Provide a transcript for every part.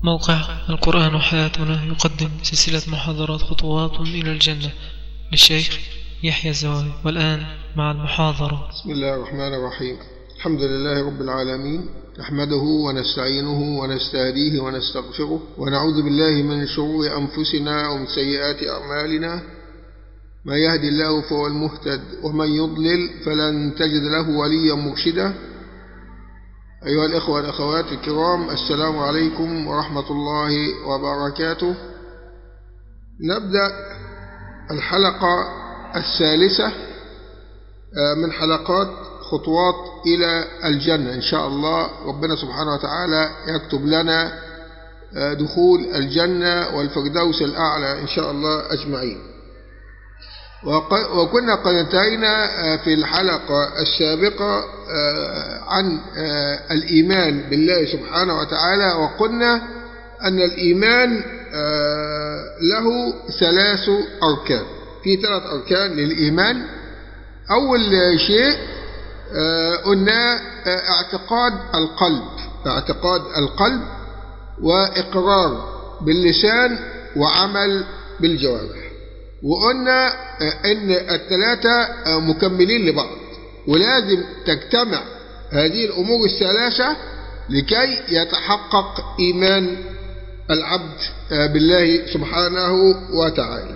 موقع القرآن حياتنا يقدم سلسلة محاضرات خطوات إلى الجنة للشيخ يحيى الزواوي والآن مع المحاضرة بسم الله الرحمن الرحيم الحمد لله رب العالمين نحمده ونستعينه ونستهديه ونستغفره ونعوذ بالله من شرور أنفسنا ومن سيئات أعمالنا ما يهدي الله فهو المهتد ومن يضلل فلن تجد له وليا مرشدا أيها الإخوة والأخوات الكرام السلام عليكم ورحمة الله وبركاته نبدأ الحلقة الثالثة من حلقات خطوات إلى الجنة إن شاء الله ربنا سبحانه وتعالى يكتب لنا دخول الجنة والفردوس الأعلى إن شاء الله أجمعين وكنا قد انتهينا في الحلقة السابقة عن الإيمان بالله سبحانه وتعالى وقلنا أن الإيمان له ثلاث أركان في ثلاث أركان للإيمان أول شيء قلنا اعتقاد القلب اعتقاد القلب وإقرار باللسان وعمل بالجوارح وقلنا ان الثلاثة مكملين لبعض ولازم تجتمع هذه الأمور الثلاثة لكي يتحقق إيمان العبد بالله سبحانه وتعالى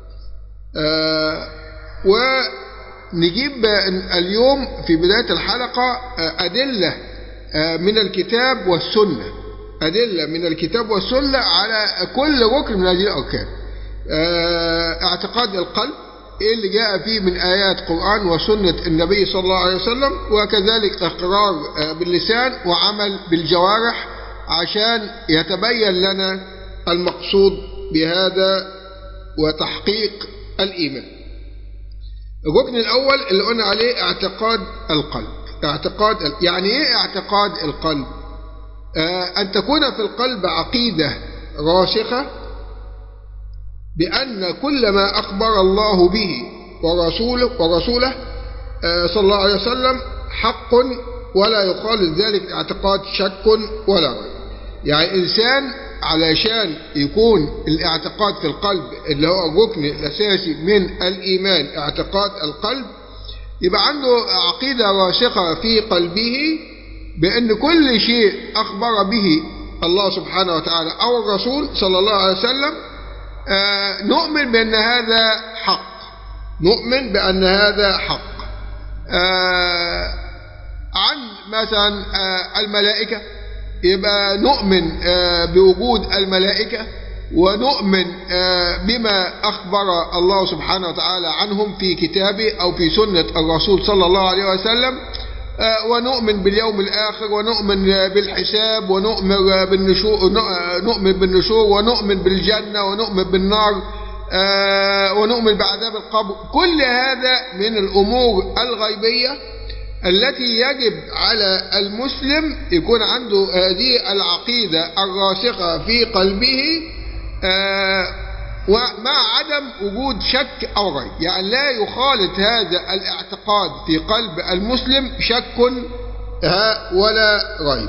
ونجيب اليوم في بداية الحلقة أدلة من الكتاب والسنة أدلة من الكتاب والسنة على كل ركن من هذه الأركان اعتقاد القلب ايه اللي جاء فيه من آيات قرآن وسنة النبي صلى الله عليه وسلم وكذلك إقرار باللسان وعمل بالجوارح عشان يتبين لنا المقصود بهذا وتحقيق الإيمان الركن الأول اللي قلنا عليه اعتقاد القلب اعتقاد يعني ايه اعتقاد القلب آه أن تكون في القلب عقيدة راسخة بأن كل ما أخبر الله به ورسوله ورسوله صلى الله عليه وسلم حق ولا يخالف ذلك اعتقاد شك ولا ريب يعني إنسان علشان يكون الاعتقاد في القلب اللي هو الركن الأساسي من الإيمان اعتقاد القلب يبقى عنده عقيدة راسخة في قلبه بأن كل شيء أخبر به الله سبحانه وتعالى أو الرسول صلى الله عليه وسلم آه نؤمن بأن هذا حق نؤمن بأن هذا حق آه عن مثلا آه الملائكة يبقى نؤمن بوجود الملائكة ونؤمن بما أخبر الله سبحانه وتعالى عنهم في كتابه أو في سنة الرسول صلى الله عليه وسلم ونؤمن باليوم الآخر ونؤمن بالحساب ونؤمن بالنشور نؤمن بالنشور ونؤمن بالجنة ونؤمن بالنار ونؤمن بعذاب القبر كل هذا من الأمور الغيبية التي يجب على المسلم يكون عنده هذه العقيدة الراسخة في قلبه ومع عدم وجود شك أو ريب يعني لا يخالط هذا الاعتقاد في قلب المسلم شك ولا ريب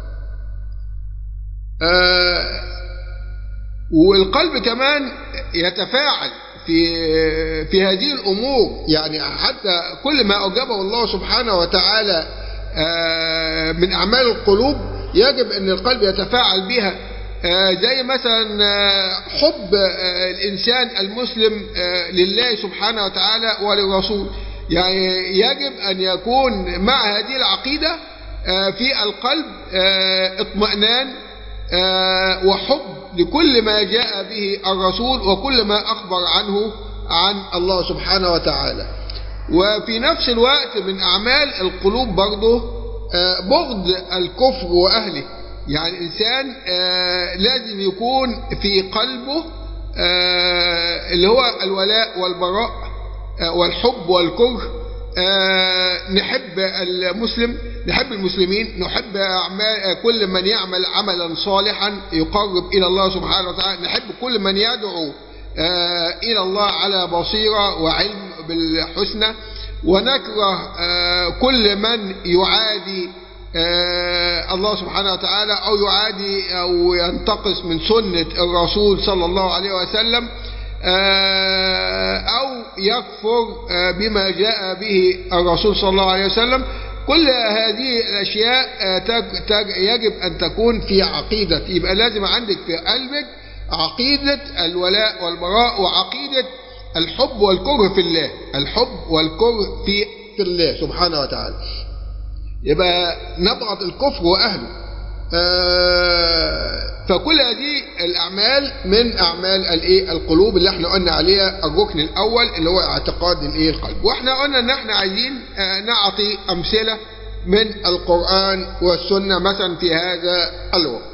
والقلب كمان يتفاعل في في هذه الأمور يعني حتى كل ما أوجبه الله سبحانه وتعالى من أعمال القلوب يجب أن القلب يتفاعل بها زي مثلا حب الإنسان المسلم لله سبحانه وتعالى وللرسول يعني يجب أن يكون مع هذه العقيدة في القلب اطمئنان وحب لكل ما جاء به الرسول وكل ما أخبر عنه عن الله سبحانه وتعالى وفي نفس الوقت من أعمال القلوب برضه بغض الكفر وأهله يعني الإنسان لازم يكون في قلبه اللي هو الولاء والبراء والحب والكره نحب المسلم نحب المسلمين نحب أعمال كل من يعمل عملا صالحا يقرب إلى الله سبحانه وتعالى نحب كل من يدعو إلى الله على بصيرة وعلم بالحسنى ونكره كل من يعادي آه الله سبحانه وتعالى أو يعادي أو ينتقص من سنة الرسول صلى الله عليه وسلم آه أو يكفر آه بما جاء به الرسول صلى الله عليه وسلم كل هذه الأشياء تج تج يجب أن تكون في عقيدة يبقى لازم عندك في قلبك عقيدة الولاء والبراء وعقيدة الحب والكره في الله الحب والكره في في الله سبحانه وتعالى يبقى نبغض الكفر وأهله آه فكل هذه الأعمال من أعمال الإيه القلوب اللي احنا قلنا عليها الركن الأول اللي هو اعتقاد الإيه القلب واحنا قلنا إن احنا عايزين آه نعطي أمثلة من القرآن والسنة مثلا في هذا الوقت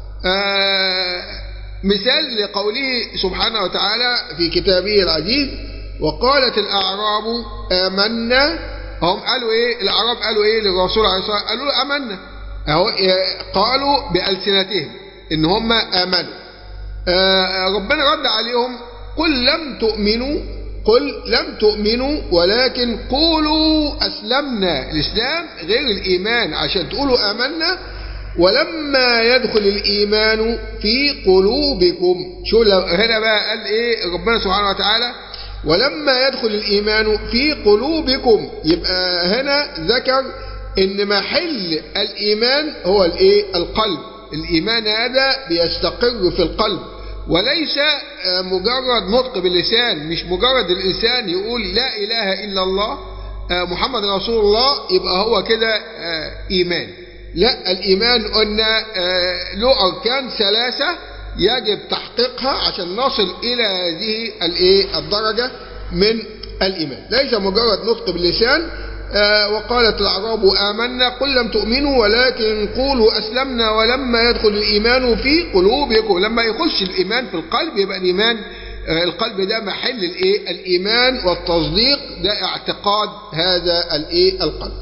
آه مثال لقوله سبحانه وتعالى في كتابه العزيز وقالت الأعراب آمنا هم قالوا إيه الأعراب قالوا إيه للرسول عليه الصلاة والسلام قالوا له آمنا أهو قالوا بألسنتهم إن هم آمنوا آه ربنا رد عليهم قل لم تؤمنوا قل لم تؤمنوا ولكن قولوا أسلمنا الإسلام غير الإيمان عشان تقولوا آمنا ولما يدخل الإيمان في قلوبكم شو هنا بقى قال إيه ربنا سبحانه وتعالى ولما يدخل الإيمان في قلوبكم يبقى هنا ذكر إن محل الإيمان هو الإيه القلب الإيمان هذا بيستقر في القلب وليس مجرد نطق باللسان مش مجرد الإنسان يقول لا إله إلا الله محمد رسول الله يبقى هو كده إيمان لا الإيمان قلنا له أركان ثلاثة يجب تحقيقها عشان نصل إلى هذه الإيه الدرجة من الإيمان ليس مجرد نطق باللسان وقالت الأعراب آمنا قل لم تؤمنوا ولكن قولوا أسلمنا ولما يدخل الإيمان في قلوبكم لما يخش الإيمان في القلب يبقى الإيمان القلب ده محل الإيه الإيمان والتصديق ده اعتقاد هذا الإيه القلب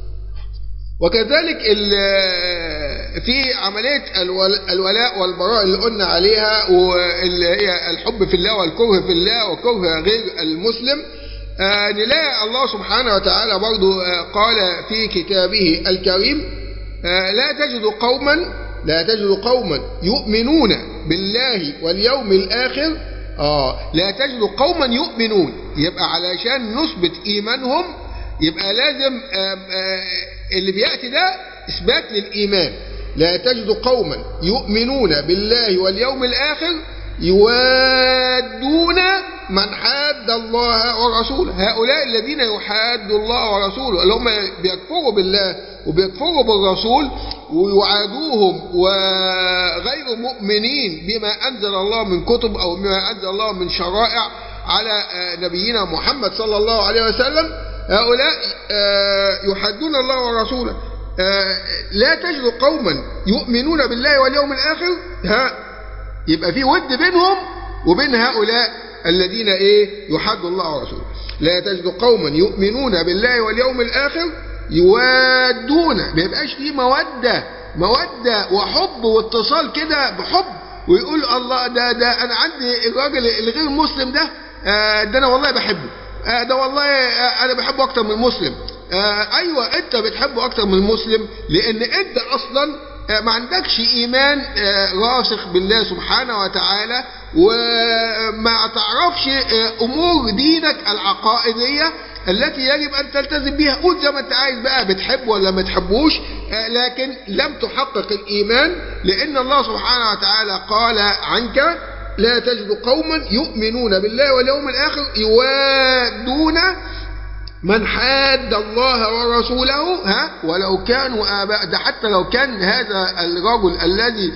وكذلك في عملية الولاء والبراء اللي قلنا عليها واللي هي الحب في الله والكره في الله وكره غير المسلم نلاقي الله سبحانه وتعالى برضو قال في كتابه الكريم لا تجد قوما لا تجد قوما يؤمنون بالله واليوم الآخر آه لا تجد قوما يؤمنون يبقى علشان نثبت إيمانهم يبقى لازم آآ آآ اللي بيأتي ده إثبات للإيمان لا تجد قوما يؤمنون بالله واليوم الآخر يوادون من حاد الله ورسوله هؤلاء الذين يحادوا الله ورسوله اللي هم بيكفروا بالله وبيكفروا بالرسول ويعادوهم وغير مؤمنين بما أنزل الله من كتب أو بما أنزل الله من شرائع على نبينا محمد صلى الله عليه وسلم هؤلاء يحدون الله ورسوله لا تجد قوما يؤمنون بالله واليوم الآخر ها يبقى في ود بينهم وبين هؤلاء الذين ايه يحد الله ورسوله لا تجد قوما يؤمنون بالله واليوم الآخر يوادون ما يبقاش فيه مودة مودة وحب واتصال كده بحب ويقول الله ده ده انا عندي الراجل الغير مسلم ده ده انا والله بحبه ده والله انا بحبه اكتر من المسلم ايوه انت بتحبه اكتر من المسلم لان انت اصلا ما عندكش ايمان راسخ بالله سبحانه وتعالى وما تعرفش امور دينك العقائديه التي يجب ان تلتزم بها قول زي ما انت عايز بقى بتحبه ولا ما تحبوش لكن لم تحقق الايمان لان الله سبحانه وتعالى قال عنك لا تجد قوما يؤمنون بالله واليوم الآخر يوادون من حاد الله ورسوله ها ولو كانوا آباء ده حتى لو كان هذا الرجل الذي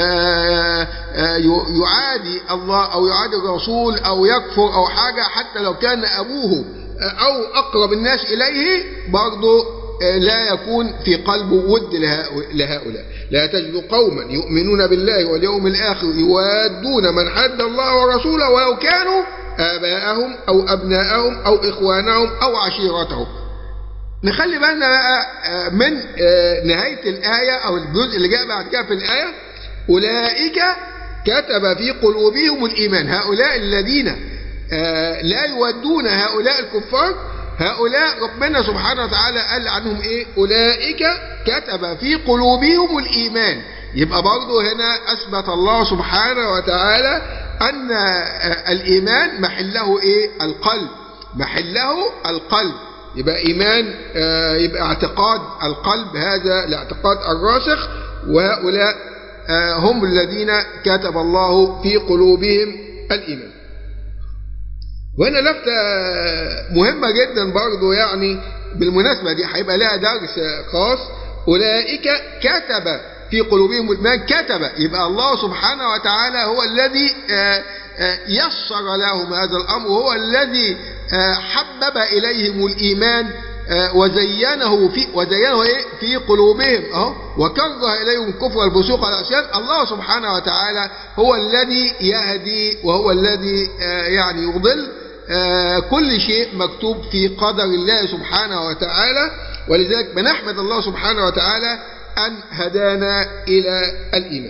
يعادي الله أو يعادي الرسول أو يكفر أو حاجة حتى لو كان أبوه أو أقرب الناس إليه برضه لا يكون في قلبه ود لهؤلاء لا تجد قوما يؤمنون بالله واليوم الآخر يوادون من حد الله ورسوله ولو كانوا آباءهم أو أبناءهم أو إخوانهم أو عشيرتهم نخلي بالنا بقى من نهاية الآية أو الجزء اللي جاء بعد كده في الآية أولئك كتب في قلوبهم الإيمان هؤلاء الذين لا يودون هؤلاء الكفار هؤلاء ربنا سبحانه وتعالى قال عنهم ايه اولئك كتب في قلوبهم الايمان يبقى برضه هنا اثبت الله سبحانه وتعالى ان الايمان محله ايه القلب محله القلب يبقى ايمان يبقى اعتقاد القلب هذا الاعتقاد الراسخ وهؤلاء هم الذين كتب الله في قلوبهم الايمان وهنا لفتة مهمة جدا برضو يعني بالمناسبة دي هيبقى لها درس خاص أولئك كتب في قلوبهم الإيمان كتب يبقى الله سبحانه وتعالى هو الذي يسر لهم هذا الأمر وهو الذي حبب إليهم الإيمان وزينه في وزينه ايه في قلوبهم اهو وكره اليهم الكفر والفسوق والعصيان الله سبحانه وتعالى هو الذي يهدي وهو الذي يعني يضل كل شيء مكتوب في قدر الله سبحانه وتعالى ولذلك بنحمد الله سبحانه وتعالى أن هدانا إلى الإيمان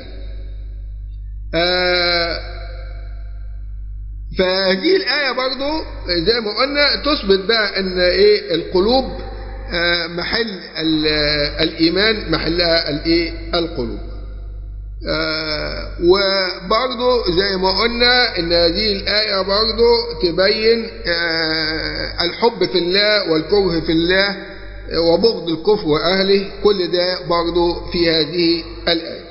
فهذه الآية برضو زي ما قلنا تثبت بقى أن إيه القلوب محل الإيمان محلها الإيه القلوب وبرضو زي ما قلنا ان هذه الآية برضو تبين الحب في الله والكره في الله وبغض الكفر وأهله كل ده برضو في هذه الآية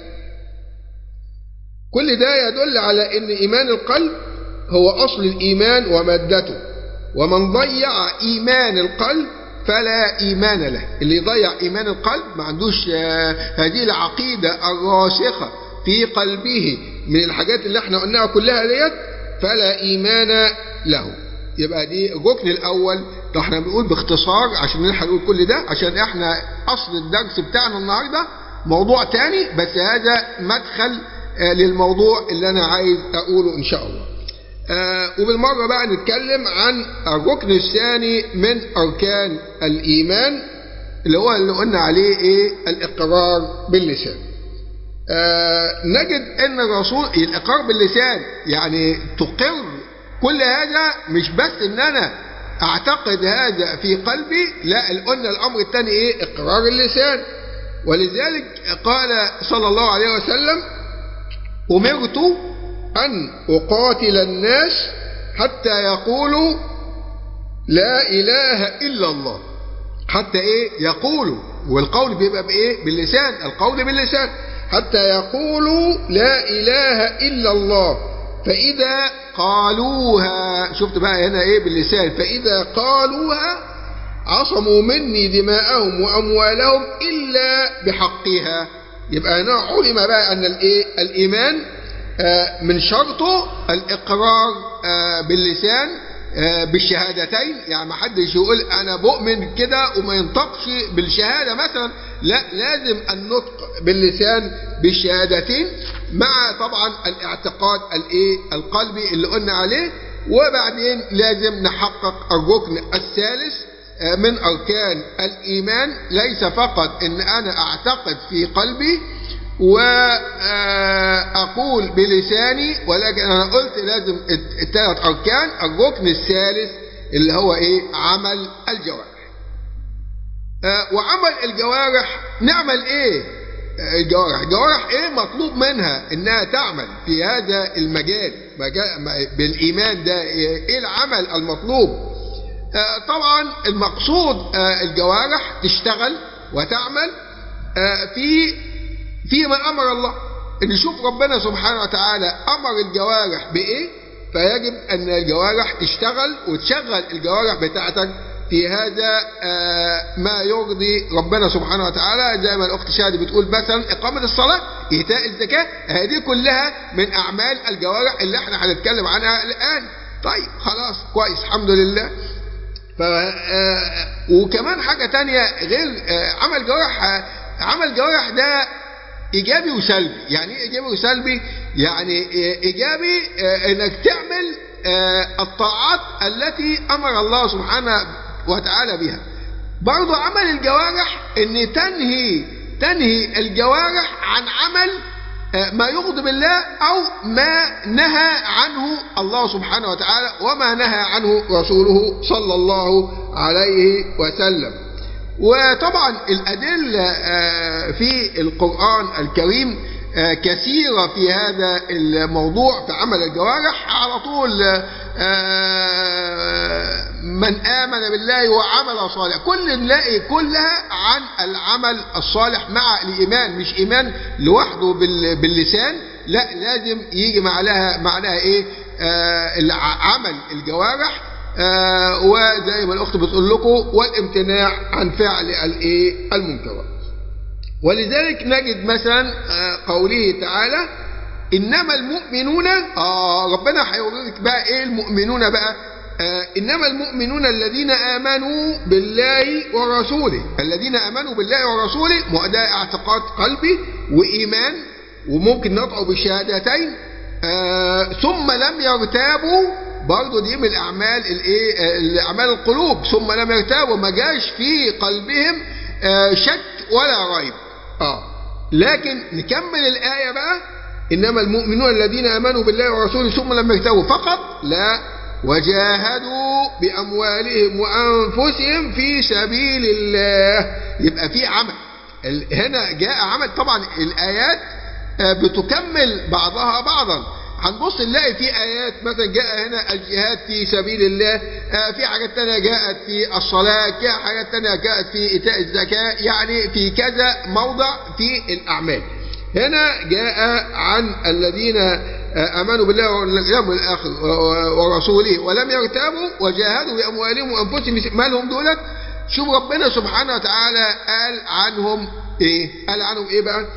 كل ده يدل على ان إيمان القلب هو أصل الإيمان ومادته ومن ضيع إيمان القلب فلا إيمان له اللي يضيع إيمان القلب ما عندوش هذه العقيدة الراسخة في قلبه من الحاجات اللي احنا قلناها كلها ديت فلا إيمان له يبقى دي الركن الأول ده احنا بنقول باختصار عشان نلحق نقول كل ده عشان احنا أصل الدرس بتاعنا النهاردة موضوع تاني بس هذا مدخل للموضوع اللي أنا عايز أقوله إن شاء الله آه وبالمرة بقى نتكلم عن الركن الثاني من أركان الإيمان اللي هو اللي قلنا عليه إيه الإقرار باللسان آه نجد أن الرسول الإقرار باللسان يعني تقر كل هذا مش بس أن أنا أعتقد هذا في قلبي لا قلنا الأمر الثاني إيه إقرار اللسان ولذلك قال صلى الله عليه وسلم أمرت أن أقاتل الناس حتى يقولوا لا إله إلا الله حتى إيه يقولوا والقول بيبقى بإيه باللسان القول باللسان حتى يقولوا لا إله إلا الله فإذا قالوها شفت بقى هنا إيه باللسان فإذا قالوها عصموا مني دماءهم وأموالهم إلا بحقها يبقى هنا علم بقى أن الإيه الإيمان من شرطه الإقرار باللسان بالشهادتين يعني ما حدش يقول أنا بؤمن كده وما ينطقش بالشهادة مثلا لا لازم النطق باللسان بالشهادتين مع طبعا الاعتقاد الايه القلبي اللي قلنا عليه وبعدين لازم نحقق الركن الثالث من أركان الإيمان ليس فقط أن أنا أعتقد في قلبي وأقول بلساني ولكن أنا قلت لازم الثلاث أركان الركن الثالث اللي هو إيه عمل الجوارح وعمل الجوارح نعمل إيه الجوارح الجوارح إيه مطلوب منها إنها تعمل في هذا المجال بالإيمان ده إيه العمل المطلوب طبعا المقصود الجوارح تشتغل وتعمل في فيما أمر الله نشوف ربنا سبحانه وتعالى أمر الجوارح بإيه فيجب أن الجوارح تشتغل وتشغل الجوارح بتاعتك في هذا ما يرضي ربنا سبحانه وتعالى زي ما الأخت شادي بتقول مثلا إقامة الصلاة إيتاء الزكاة هذه كلها من أعمال الجوارح اللي احنا هنتكلم عنها الآن طيب خلاص كويس الحمد لله ف وكمان حاجة تانية غير عمل جوارح عمل جوارح ده ايجابي وسلبي يعني ايه ايجابي وسلبي يعني ايجابي انك تعمل الطاعات التي امر الله سبحانه وتعالى بها برضو عمل الجوارح ان تنهي تنهي الجوارح عن عمل ما يغضب الله أو ما نهى عنه الله سبحانه وتعالى وما نهى عنه رسوله صلى الله عليه وسلم وطبعا الأدلة في القرآن الكريم كثيرة في هذا الموضوع في عمل الجوارح على طول من آمن بالله وعمل صالح كل نلاقي كلها عن العمل الصالح مع الإيمان مش إيمان لوحده باللسان لا لازم يجي مع لها معناها إيه عمل الجوارح وزي ما الأخت بتقول لكم والامتناع عن فعل الإيه المنكرات ولذلك نجد مثلا قوله تعالى إنما المؤمنون آه ربنا هيوريك بقى إيه المؤمنون بقى آه إنما المؤمنون الذين آمنوا بالله ورسوله الذين آمنوا بالله ورسوله ما ده اعتقاد قلبي وإيمان وممكن نطعوا بالشهادتين آه ثم لم يرتابوا برضه دي من الأعمال الإيه الأعمال القلوب ثم لم يرتابوا ما جاش في قلبهم آه شك ولا ريب آه لكن نكمل الآية بقى إنما المؤمنون الذين آمنوا بالله ورسوله ثم لم يرتابوا فقط لا وجاهدوا بأموالهم وأنفسهم في سبيل الله يبقى في عمل هنا جاء عمل طبعا الآيات بتكمل بعضها بعضا هنبص نلاقي في آيات مثلا جاء هنا الجهاد في سبيل الله في حاجات تانية جاءت في الصلاة في حاجات تانية جاءت في إيتاء الزكاة يعني في كذا موضع في الأعمال هنا جاء عن الذين آمنوا بالله واليوم الآخر ورسوله ولم يرتابوا وجاهدوا بأموالهم وأنفسهم مالهم دولت شوف ربنا سبحانه وتعالى قال عنهم إيه قال عنهم إيه بقى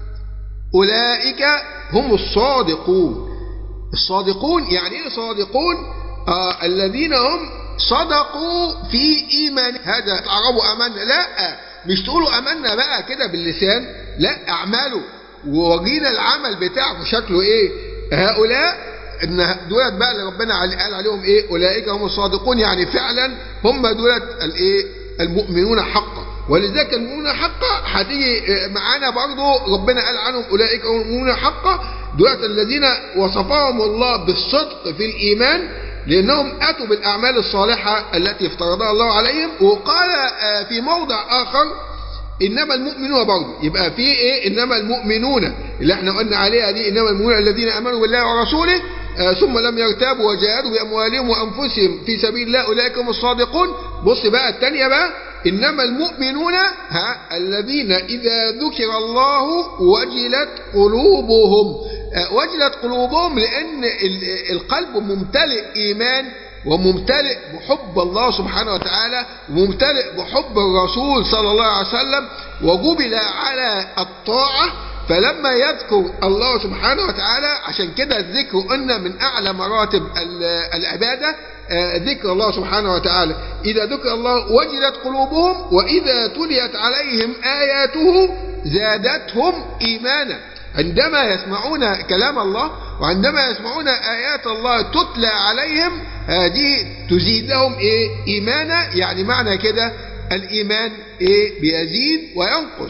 أولئك هم الصادقون الصادقون يعني إيه صادقون آه الذين هم صدقوا في إيمان هذا تعربوا أمنا لا مش تقولوا أمنا بقى كده باللسان لا أعمالوا وورينا العمل بتاعكم شكله ايه هؤلاء ان دولت بقى اللي ربنا قال عليهم ايه اولئك هم الصادقون يعني فعلا هم دولت الايه المؤمنون حقا ولذلك المؤمنون حقا هتيجي معانا برضه ربنا قال عنهم اولئك هم المؤمنون حقا دولت الذين وصفهم الله بالصدق في الايمان لانهم اتوا بالاعمال الصالحه التي افترضها الله عليهم وقال في موضع اخر انما المؤمنون برضه يبقى في ايه انما المؤمنون اللي احنا قلنا عليها دي انما المؤمنون الذين امنوا بالله ورسوله آه ثم لم يرتابوا وجاهدوا باموالهم وانفسهم في سبيل الله اولئك هم الصادقون بص بقى الثانيه بقى انما المؤمنون ها الذين اذا ذكر الله وجلت قلوبهم آه وجلت قلوبهم لان القلب ممتلئ ايمان وممتلئ بحب الله سبحانه وتعالى وممتلئ بحب الرسول صلى الله عليه وسلم وجبل على الطاعة فلما يذكر الله سبحانه وتعالى عشان كده الذكر قلنا من أعلى مراتب العبادة ذكر الله سبحانه وتعالى إذا ذكر الله وجلت قلوبهم وإذا تليت عليهم آياته زادتهم إيمانا عندما يسمعون كلام الله وعندما يسمعون آيات الله تتلى عليهم هذه تزيدهم إيه إيمانا يعني معنى كده الإيمان إيه بيزيد وينقص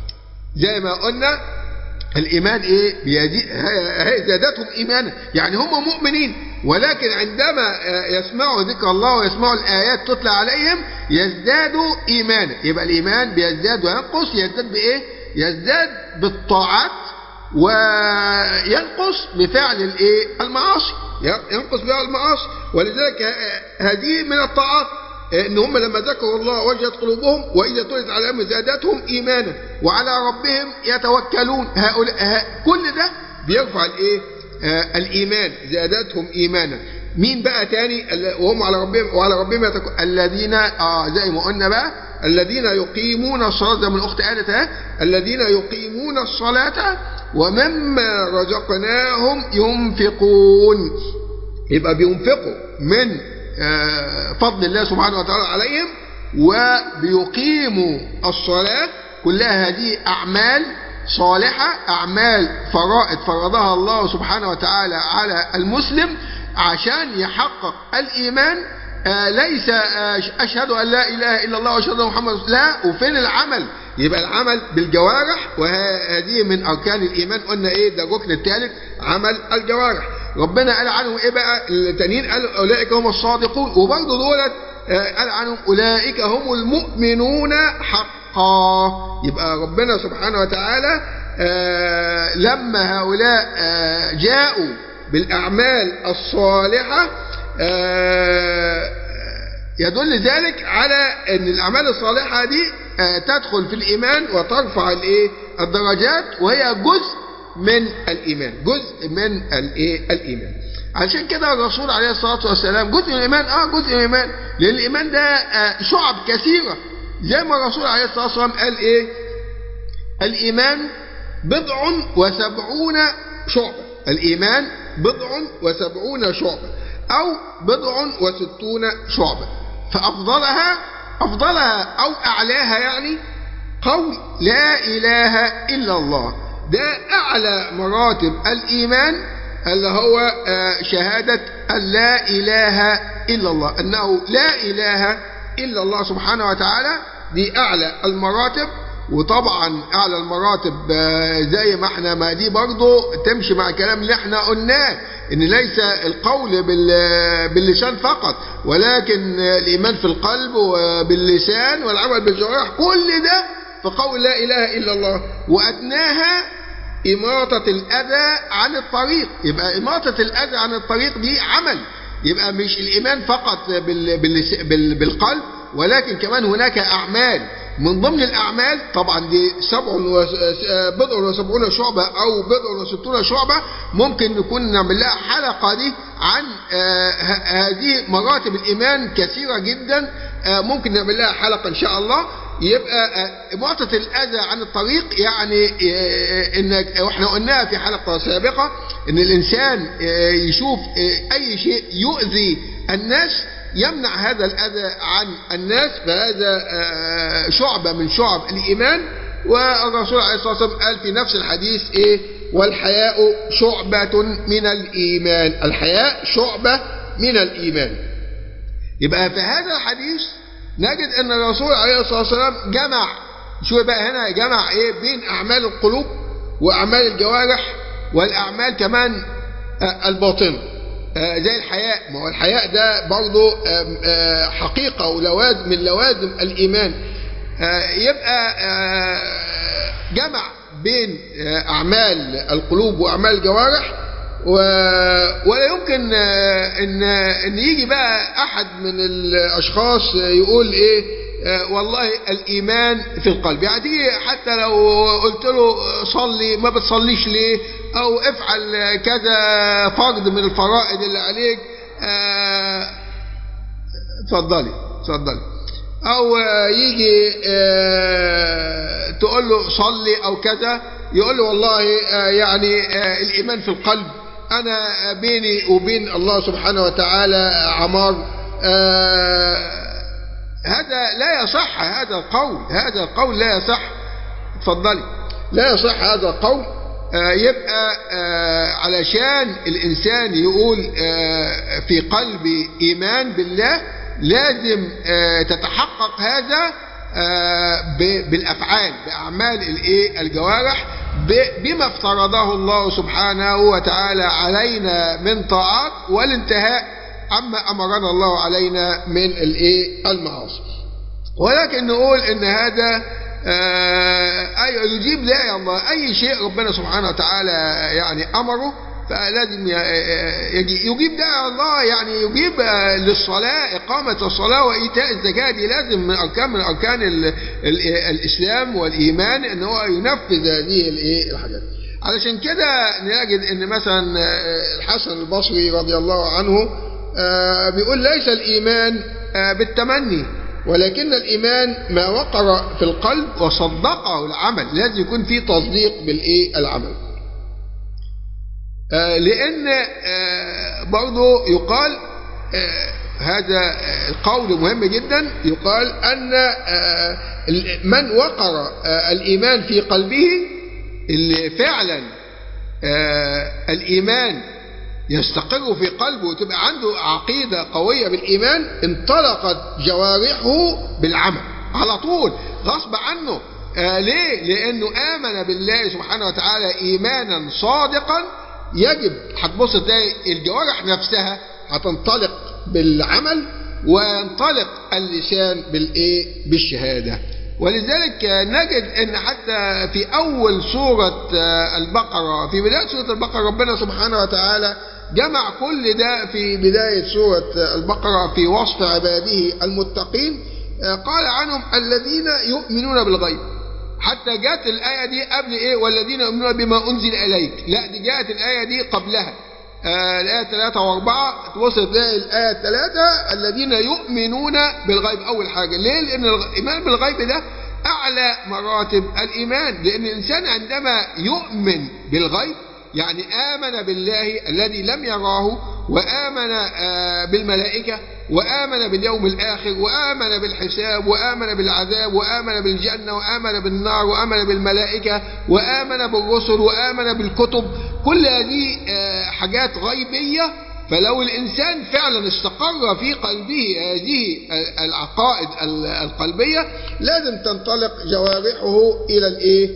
زي ما قلنا الإيمان إيه بيزيد زادتهم إيمانا يعني هم مؤمنين ولكن عندما يسمعوا ذكر الله ويسمعوا الآيات تتلى عليهم يزدادوا إيمانا يبقى الإيمان بيزداد وينقص يزداد بإيه يزداد بالطاعات وينقص بفعل الايه المعاصي ينقص بفعل المعاصي ولذلك هذه من الطاعات ان هم لما ذكروا الله وجهت قلوبهم واذا تلت عليهم زادتهم ايمانا وعلى ربهم يتوكلون هؤلاء كل ده بيرفع الايه آه الايمان زادتهم ايمانا مين بقى تاني وهم على ربهم وعلى ربهم يتوكلون الذين اه زي ما قلنا بقى الذين يقيمون الصلاة زي ما الأخت قالت ها الذين يقيمون الصلاة ومما رزقناهم ينفقون يبقى بينفقوا من فضل الله سبحانه وتعالى عليهم وبيقيموا الصلاة كلها هذه أعمال صالحة أعمال فرائض فرضها الله سبحانه وتعالى على المسلم عشان يحقق الإيمان آه ليس آه أشهد أن لا إله إلا الله وأشهد أن محمد لا وفين العمل يبقى العمل بالجوارح وهذه من أركان الإيمان قلنا إيه ده الركن الثالث عمل الجوارح ربنا قال عنهم إيه بقى التانيين قال أولئك هم الصادقون وبرضه دولت قال عنهم أولئك هم المؤمنون حقا يبقى ربنا سبحانه وتعالى لما هؤلاء جاءوا بالأعمال الصالحة يدل ذلك على أن الأعمال الصالحة دي تدخل في الإيمان وترفع الإيه الدرجات وهي جزء من الإيمان جزء من الإيه الإيمان عشان كده الرسول عليه الصلاة والسلام جزء من الإيمان آه جزء من الإيمان لأن الإيمان ده شعب كثيرة زي ما الرسول عليه الصلاة والسلام قال إيه الإيمان بضع وسبعون شعبة الإيمان بضع وسبعون شعبة أو بضع وستون شعبة فأفضلها أفضلها أو أعلاها يعني قول لا إله إلا الله ده أعلى مراتب الإيمان اللي هو شهادة أن لا إله إلا الله أنه لا إله إلا الله سبحانه وتعالى دي أعلى المراتب وطبعا اعلى المراتب زي ما احنا ما دي برضه تمشي مع الكلام اللي احنا قلناه ان ليس القول باللسان فقط ولكن الايمان في القلب وباللسان والعمل بالجوارح كل ده في قول لا اله الا الله وادناها إماطة الأذى عن الطريق يبقى إماطة الأذى عن الطريق دي عمل يبقى مش الإيمان فقط بالقلب ولكن كمان هناك أعمال من ضمن الأعمال طبعا دي سبع بضع وسبعون شعبة أو بضع وستون شعبة ممكن نكون نعمل لها حلقة دي عن هذه مراتب الإيمان كثيرة جدا ممكن نعمل لها حلقة إن شاء الله يبقى إماطة الأذى عن الطريق يعني إنك وإحنا قلناها في حلقة سابقة إن الإنسان يشوف أي شيء يؤذي الناس يمنع هذا الأذى عن الناس فهذا شعبة من شعب الإيمان والرسول عليه الصلاة والسلام قال في نفس الحديث إيه والحياء شعبة من الإيمان الحياء شعبة من الإيمان يبقى في هذا الحديث نجد أن الرسول عليه الصلاة والسلام جمع شو بقى هنا جمع إيه بين أعمال القلوب وأعمال الجوارح والأعمال كمان الباطنة زي الحياء ما هو الحياء ده برضه حقيقة ولوازم من لوازم الإيمان يبقى جمع بين أعمال القلوب وأعمال الجوارح ولا يمكن ان ان يجي بقى احد من الاشخاص يقول ايه والله الايمان في القلب يعني تيجي حتى لو قلت له صلي ما بتصليش ليه او افعل كذا فرض من الفرائض اللي عليك اتفضلي اتفضلي او يجي تقول له صلي او كذا يقول له والله يعني الايمان في القلب أنا بيني وبين الله سبحانه وتعالى عمار آه هذا لا يصح هذا القول هذا القول لا يصح تفضلي لا يصح هذا القول آه يبقى آه علشان الإنسان يقول في قلبي إيمان بالله لازم تتحقق هذا بالأفعال بأعمال الإيه الجوارح بما افترضه الله سبحانه وتعالى علينا من طاعات والانتهاء عما أمرنا الله علينا من الايه المعاصي ولكن نقول ان هذا أي يجيب لا يا الله أي شيء ربنا سبحانه وتعالى يعني أمره فلازم يجيب ده الله يعني يجيب للصلاة إقامة الصلاة وإيتاء الزكاة دي لازم من أركان من أركان ال ال الإسلام والإيمان إن هو ينفذ هذه الإيه الحاجات علشان كده نجد إن مثلا الحسن البصري رضي الله عنه بيقول ليس الإيمان بالتمني ولكن الإيمان ما وقر في القلب وصدقه العمل لازم يكون فيه تصديق بالإيه العمل آه لأن آه برضو يقال آه هذا القول مهم جدا يقال أن من وقر الإيمان في قلبه اللي فعلا الإيمان يستقر في قلبه وتبقى عنده عقيدة قوية بالإيمان انطلقت جوارحه بالعمل على طول غصب عنه آه ليه؟ لأنه آمن بالله سبحانه وتعالى إيمانا صادقا يجب هتبص تلاقي الجوارح نفسها هتنطلق بالعمل وينطلق اللسان بالايه بالشهاده ولذلك نجد ان حتى في اول سوره البقره في بدايه سوره البقره ربنا سبحانه وتعالى جمع كل ده في بدايه سوره البقره في وصف عباده المتقين قال عنهم الذين يؤمنون بالغيب حتى جاءت الآية دي قبل إيه والذين يؤمنون بما أنزل إليك لا دي جاءت الآية دي قبلها آه الآية 3 و4 تبص تلاقي الآية 3 الذين يؤمنون بالغيب أول حاجة ليه؟ لأن الإيمان بالغيب ده أعلى مراتب الإيمان لأن الإنسان عندما يؤمن بالغيب يعني آمن بالله الذي لم يراه وآمن آه بالملائكة وآمن باليوم الآخر وآمن بالحساب وآمن بالعذاب وآمن بالجنة وآمن بالنار وآمن بالملائكة وآمن بالرسل وآمن بالكتب كل هذه حاجات غيبية فلو الإنسان فعلا استقر في قلبه هذه العقائد القلبية لازم تنطلق جوارحه إلى الإيه؟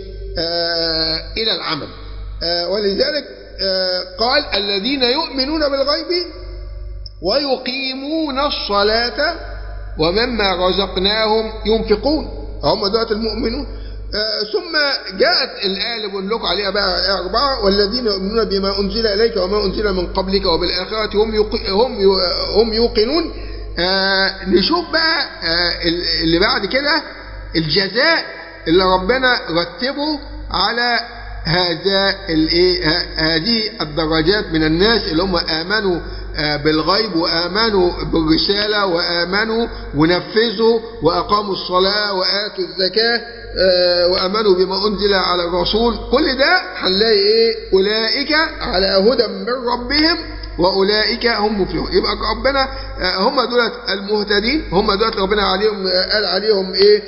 إلى العمل ولذلك قال الذين يؤمنون بالغيب ويقيمون الصلاة ومما رزقناهم ينفقون هم دولة المؤمنون آه ثم جاءت الآية اللي بقول لكم عليها بقى الآية أربعة والذين يؤمنون بما أنزل إليك وما أنزل من قبلك وبالآخرة هم يق... هم هم يوقنون آه نشوف بقى آه اللي بعد كده الجزاء اللي ربنا رتبه على هذا الايه هذه الدرجات من الناس اللي هم امنوا بالغيب وآمنوا بالرسالة وآمنوا ونفذوا وأقاموا الصلاة وآتوا الزكاة وآمنوا بما أنزل على الرسول كل ده هنلاقي إيه أولئك على هدى من ربهم وأولئك هم مفلحون يبقى ربنا هم دولة المهتدين هم دولة ربنا عليهم قال عليهم إيه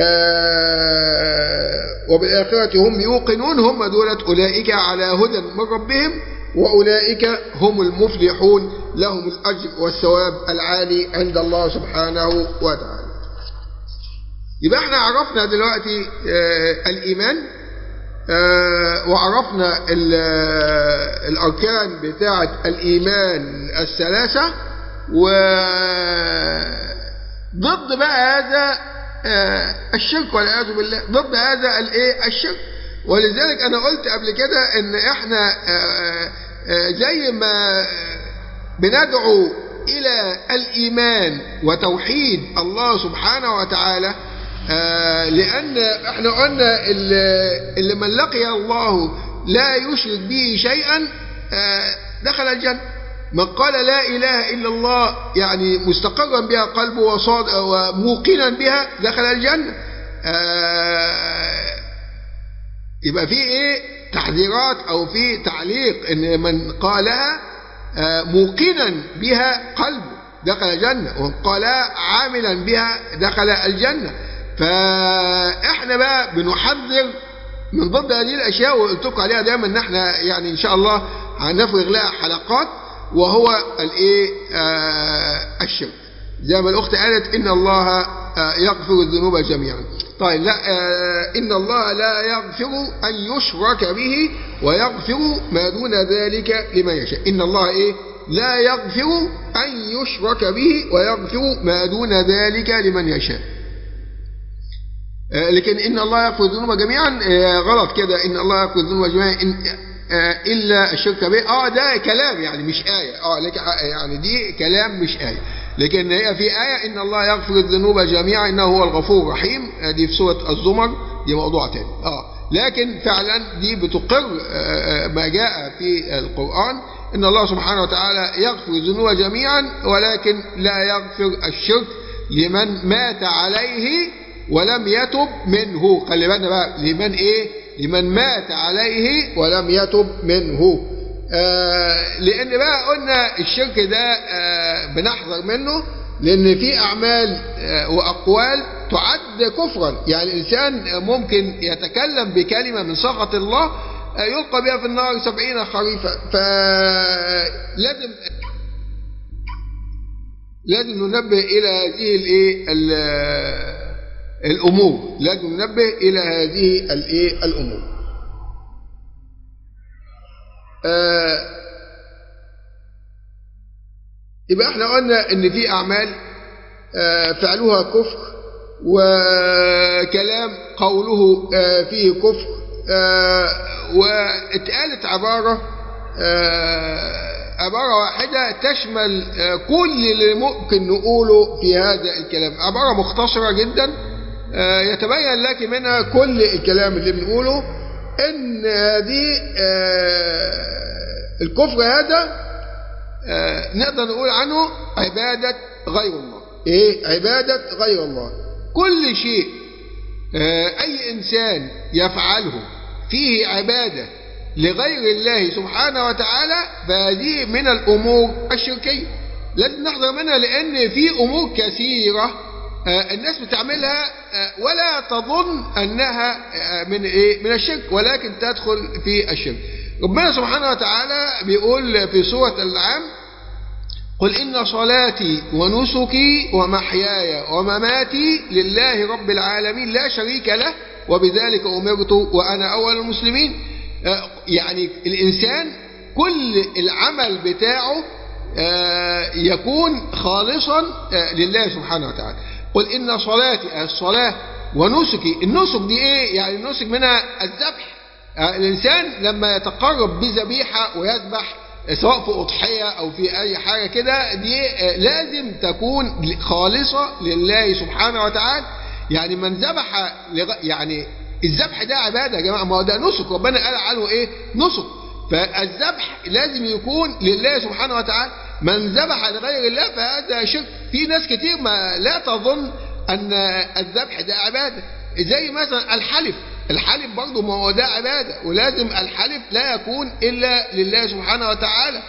وبالآخرة هم يوقنون هم دولة أولئك على هدى من ربهم وأولئك هم المفلحون لهم الأجر والثواب العالي عند الله سبحانه وتعالى يبقى احنا عرفنا دلوقتي آه الإيمان آه وعرفنا الأركان بتاعة الإيمان الثلاثة وضد بقى هذا آه الشرك والعياذ بالله ضد هذا الايه الشرك ولذلك انا قلت قبل كده ان احنا زي ما بندعو الى الايمان وتوحيد الله سبحانه وتعالى لان احنا قلنا اللي من لقي الله لا يشرك به شيئا دخل الجنه من قال لا اله الا الله يعني مستقرا بها قلبه وصاد وموقنا بها دخل الجنه يبقى في ايه تحذيرات او في تعليق ان من قالها موقنا بها قلبه دخل الجنة ومن قالها عاملا بها دخل الجنة فاحنا بقى بنحذر من ضد هذه الاشياء وقلت لكم عليها دايما ان احنا يعني ان شاء الله هنفرغ لها حلقات وهو الايه الشرك زي ما الاخت قالت ان الله يغفر الذنوب جميعا طيب لا آه إن الله لا يغفر أن يشرك به ويغفر ما دون ذلك لمن يشاء إن الله إيه لا يغفر أن يشرك به ويغفر ما دون ذلك لمن يشاء آه لكن إن الله يغفر الذنوب جميعا آه غلط كده إن الله يغفر الذنوب جميعا إن إلا الشرك به آه ده كلام يعني مش آية آه لك يعني دي كلام مش آية لكن هي في آية إن الله يغفر الذنوب جميعا إنه هو الغفور الرحيم دي في سورة الزمر دي موضوع تاني آه لكن فعلا دي بتقر ما جاء في القرآن إن الله سبحانه وتعالى يغفر الذنوب جميعا ولكن لا يغفر الشرك لمن مات عليه ولم يتب منه خلي بالنا بقى لمن إيه لمن مات عليه ولم يتب منه آه لان بقى قلنا الشرك ده آه بنحذر منه لان في اعمال آه واقوال تعد كفرا يعني الانسان ممكن يتكلم بكلمه من سخط الله يلقى بها في النار سبعين خريفا فلازم لازم ننبه الى هذه الايه الأمور لازم ننبه إلى هذه الإيه الأمور آه يبقى احنا قلنا ان في اعمال آه فعلها كفر وكلام قوله آه فيه كفر آه واتقالت عبارة عبارة واحدة تشمل كل اللي ممكن نقوله في هذا الكلام عبارة مختصرة جدا يتبين لك منها كل الكلام اللي بنقوله ان هذه الكفر هذا نقدر نقول عنه عبادة غير الله ايه عبادة غير الله كل شيء اي انسان يفعله فيه عبادة لغير الله سبحانه وتعالى فهذه من الامور الشركية لازم نحذر منها لان في امور كثيرة الناس بتعملها ولا تظن انها من ايه من الشرك ولكن تدخل في الشرك ربنا سبحانه وتعالى بيقول في سورة العام قل إن صلاتي ونسكي ومحياي ومماتي لله رب العالمين لا شريك له وبذلك أمرت وأنا أول المسلمين يعني الإنسان كل العمل بتاعه يكون خالصا لله سبحانه وتعالى قل إن صلاتي الصلاة ونسكي النسك دي إيه يعني النسك منها الذبح الإنسان لما يتقرب بذبيحة ويذبح سواء في أضحية أو في أي حاجة كده دي لازم تكون خالصة لله سبحانه وتعالى يعني من ذبح يعني الذبح ده عبادة يا جماعة ما هو ده نسك ربنا قال عنه إيه نسك فالذبح لازم يكون لله سبحانه وتعالى من ذبح لغير الله فهذا شرك في ناس كتير ما لا تظن أن الذبح ده عبادة زي مثلا الحلف الحلف برضه ما هو ده عبادة ولازم الحلف لا يكون إلا لله سبحانه وتعالى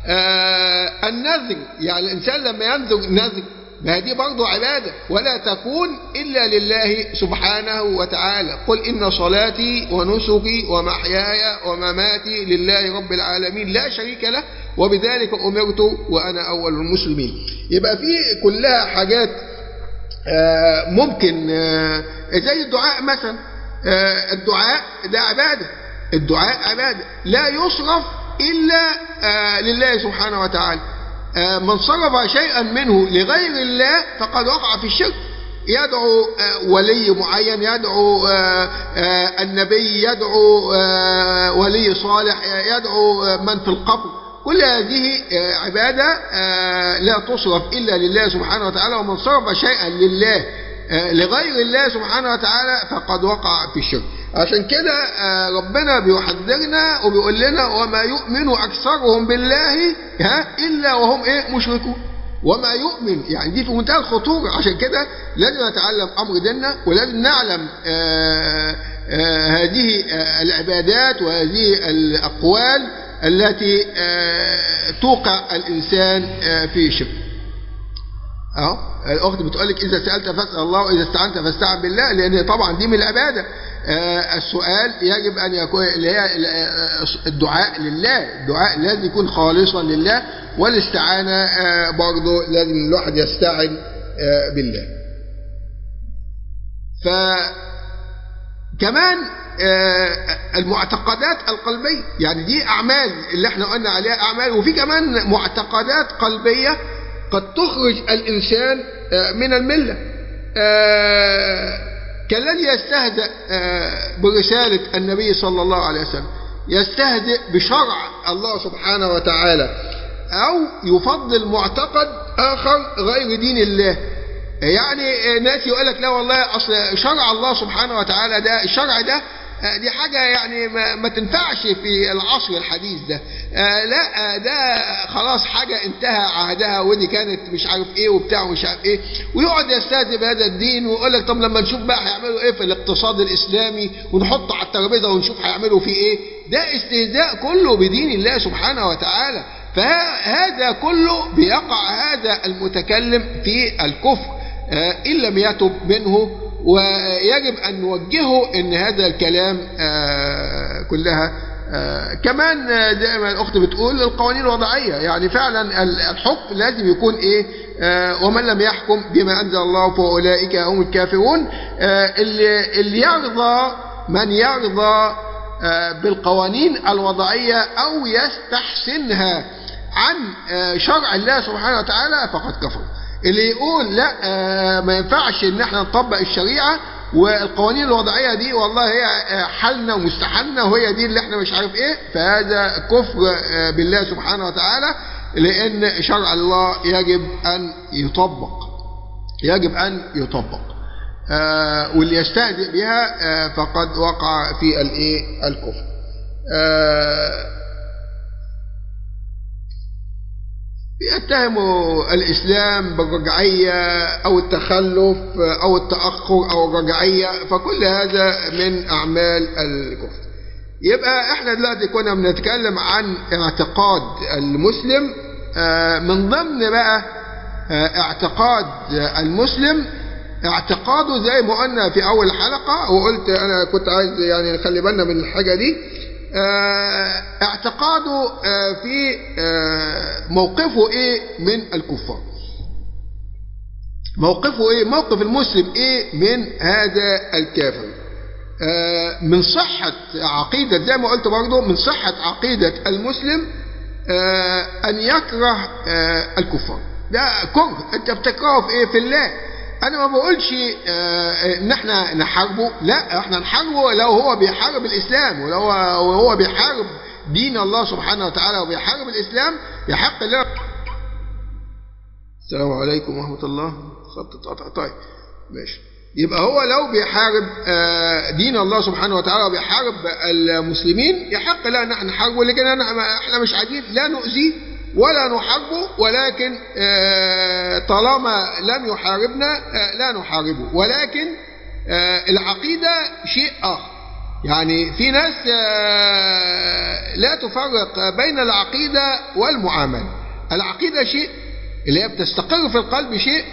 آه النذر يعني الإنسان لما ينذر نذر ما دي برضه عبادة ولا تكون إلا لله سبحانه وتعالى قل إن صلاتي ونسكي ومحياي ومماتي لله رب العالمين لا شريك له وبذلك أمرت وأنا أول المسلمين يبقى في كلها حاجات آه ممكن آه زي الدعاء مثلا الدعاء ده عبادة الدعاء عبادة لا يصرف إلا لله سبحانه وتعالى من صرف شيئا منه لغير الله فقد وقع في الشرك يدعو ولي معين يدعو النبي يدعو ولي صالح يدعو من في القبر كل هذه عبادة لا تصرف إلا لله سبحانه وتعالى ومن صرف شيئا لله لغير الله سبحانه وتعالى فقد وقع في الشرك عشان كده ربنا بيحذرنا وبيقول لنا وما يؤمن أكثرهم بالله ها إلا وهم إيه مشركون وما يؤمن يعني دي في منتهى الخطورة عشان كده لازم نتعلم أمر ديننا ولازم نعلم آآ آآ هذه العبادات وهذه الأقوال التي توقع الإنسان في شرك اهو الاخت بتقول لك اذا سالت فاسال الله واذا استعنت فاستعن بالله لان طبعا دي من العباده آه السؤال يجب ان يكون اللي هي الدعاء لله الدعاء لازم يكون خالصا لله والاستعانه آه برضه لازم الواحد يستعن آه بالله ف كمان المعتقدات القلبيه يعني دي اعمال اللي احنا قلنا عليها اعمال وفي كمان معتقدات قلبيه قد تخرج الإنسان من الملة كالذي يستهزئ برسالة النبي صلى الله عليه وسلم يستهزئ بشرع الله سبحانه وتعالى أو يفضل معتقد آخر غير دين الله يعني ناس يقول لك لا والله أصل شرع الله سبحانه وتعالى ده الشرع ده دي حاجة يعني ما, ما تنفعش في العصر الحديث ده آه لا ده خلاص حاجة انتهى عهدها ودي كانت مش عارف ايه وبتاع ومش عارف ايه ويقعد يستهزئ بهذا الدين ويقول لك طب لما نشوف بقى هيعملوا ايه في الاقتصاد الاسلامي ونحطه على الترابيزه ونشوف هيعملوا فيه ايه ده استهزاء كله بدين الله سبحانه وتعالى فهذا كله بيقع هذا المتكلم في الكفر آه ان لم يتب منه ويجب أن نوجهه أن هذا الكلام آه كلها آه كمان زي ما الأخت بتقول القوانين الوضعية يعني فعلا الحكم لازم يكون إيه آه، ومن لم يحكم بما أنزل الله فأولئك هم الكافرون آه، اللي, اللي يرضى من يرضى آه، بالقوانين الوضعية أو يستحسنها عن آه، شرع الله سبحانه وتعالى فقد كفر اللي يقول لا آه، ما ينفعش ان احنا نطبق الشريعة والقوانين الوضعية دي والله هي آه، حالنا ومستحالنا وهي دي اللي احنا مش عارف ايه فهذا كفر آه، بالله سبحانه وتعالى لان شرع الله يجب ان يطبق يجب ان يطبق آه، واللي يستهزئ بها آه، فقد وقع في الايه الكفر آه، بيتهموا الإسلام بالرجعية أو التخلف أو التأخر أو الرجعية فكل هذا من أعمال الكفر يبقى احنا دلوقتي كنا بنتكلم عن اعتقاد المسلم آه، من ضمن بقى آه، اعتقاد المسلم اعتقاده زي ما قلنا في اول حلقة وقلت انا كنت عايز يعني نخلي بالنا من الحاجة دي آه، اعتقاده آه، في آه، موقفه ايه من الكفار موقفه ايه موقف المسلم ايه من هذا الكافر آه، من صحة عقيدة زي ما قلت برضو من صحة عقيدة المسلم آه، ان يكره آه، الكفار ده كره انت بتكرهه في ايه في الله انا ما بقولش آه، ان احنا نحاربه لا احنا نحاربه لو هو بيحارب الاسلام ولو هو بيحارب دين الله سبحانه وتعالى وبيحارب الاسلام يحق له السلام عليكم ورحمة الله خط اتقطع طيب ماشي يبقى هو لو بيحارب آه، دين الله سبحانه وتعالى وبيحارب المسلمين يحق لا نحن نحاربه لكن أنا- احنا مش عايزين لا نؤذيه ولا نحاربه ولكن آه، طالما لم يحاربنا آه، لا نحاربه ولكن آه، العقيدة شيء آخر يعني في ناس آه، لا تفرق بين العقيدة والمعاملة العقيدة شيء اللي هي بتستقر في القلب شيء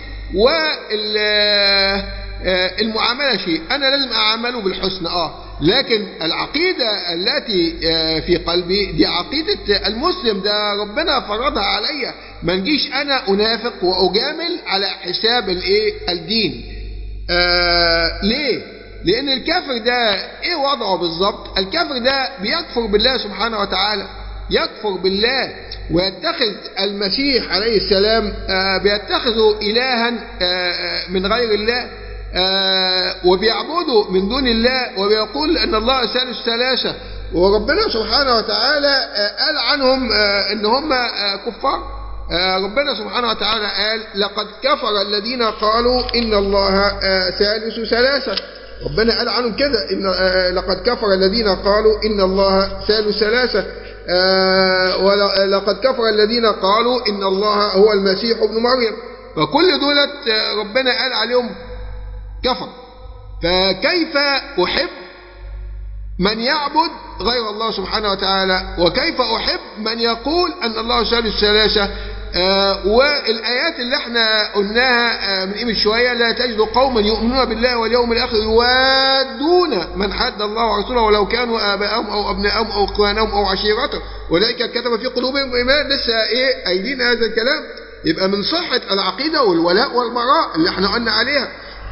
والمعاملة شيء أنا لازم أعامله بالحسن آه لكن العقيدة التي آه، في قلبي دي عقيدة المسلم ده ربنا فرضها عليا ما نجيش أنا أنافق وأجامل على حساب الإيه الدين آه ليه؟ لأن الكافر ده إيه وضعه بالظبط؟ الكافر ده بيكفر بالله سبحانه وتعالى يكفر بالله ويتخذ المسيح عليه السلام آه بيتخذه إلها آه من غير الله آه وبيعبده من دون الله وبيقول أن الله ثالث ثلاثة وربنا سبحانه وتعالى آه قال عنهم آه أن هم آه كفار آه، ربنا سبحانه وتعالى قال لقد كفر الذين قالوا إن الله آه، ثالث ثلاثة ربنا قال عنهم كده إن آه، لقد كفر الذين قالوا إن الله ثالث ثلاثة آه، ولقد كفر الذين قالوا إن الله هو المسيح ابن مريم فكل دولت آه، ربنا قال عليهم كفر فكيف أحب من يعبد غير الله سبحانه وتعالى وكيف أحب من يقول أن الله ثالث ثلاثة آه والآيات اللي احنا قلناها آه من قيمة شوية لا تجد قوما يؤمنون بالله واليوم الآخر يوادون من حد الله ورسوله ولو كانوا آباءهم أو أبناءهم أو إخوانهم أو عشيرتهم أولئك كتب في قلوبهم إيمان لسه إيه قايلين هذا الكلام يبقى من صحة العقيدة والولاء والبراء اللي احنا قلنا عليها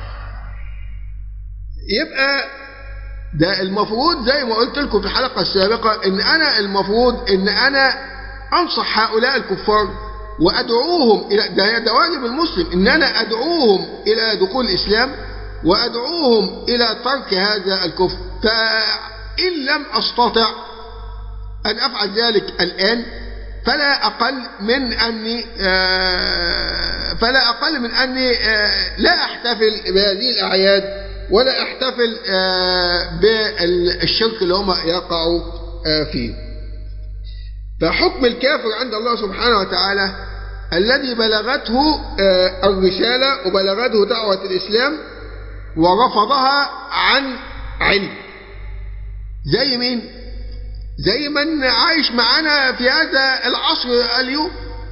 يبقى ده المفروض زي ما قلت لكم في الحلقة السابقة ان انا المفروض ان انا انصح هؤلاء الكفار وادعوهم الى ده, ده واجب المسلم ان انا ادعوهم الى دخول الاسلام وادعوهم الى ترك هذا الكفر فان لم استطع ان افعل ذلك الان فلا اقل من اني آه فلا اقل من اني آه لا احتفل بهذه الاعياد ولا احتفل بالشرك اللي هم يقعوا فيه فحكم الكافر عند الله سبحانه وتعالى الذي بلغته الرسالة وبلغته دعوة الإسلام ورفضها عن علم زي مين زي من عايش معانا في هذا العصر اليوم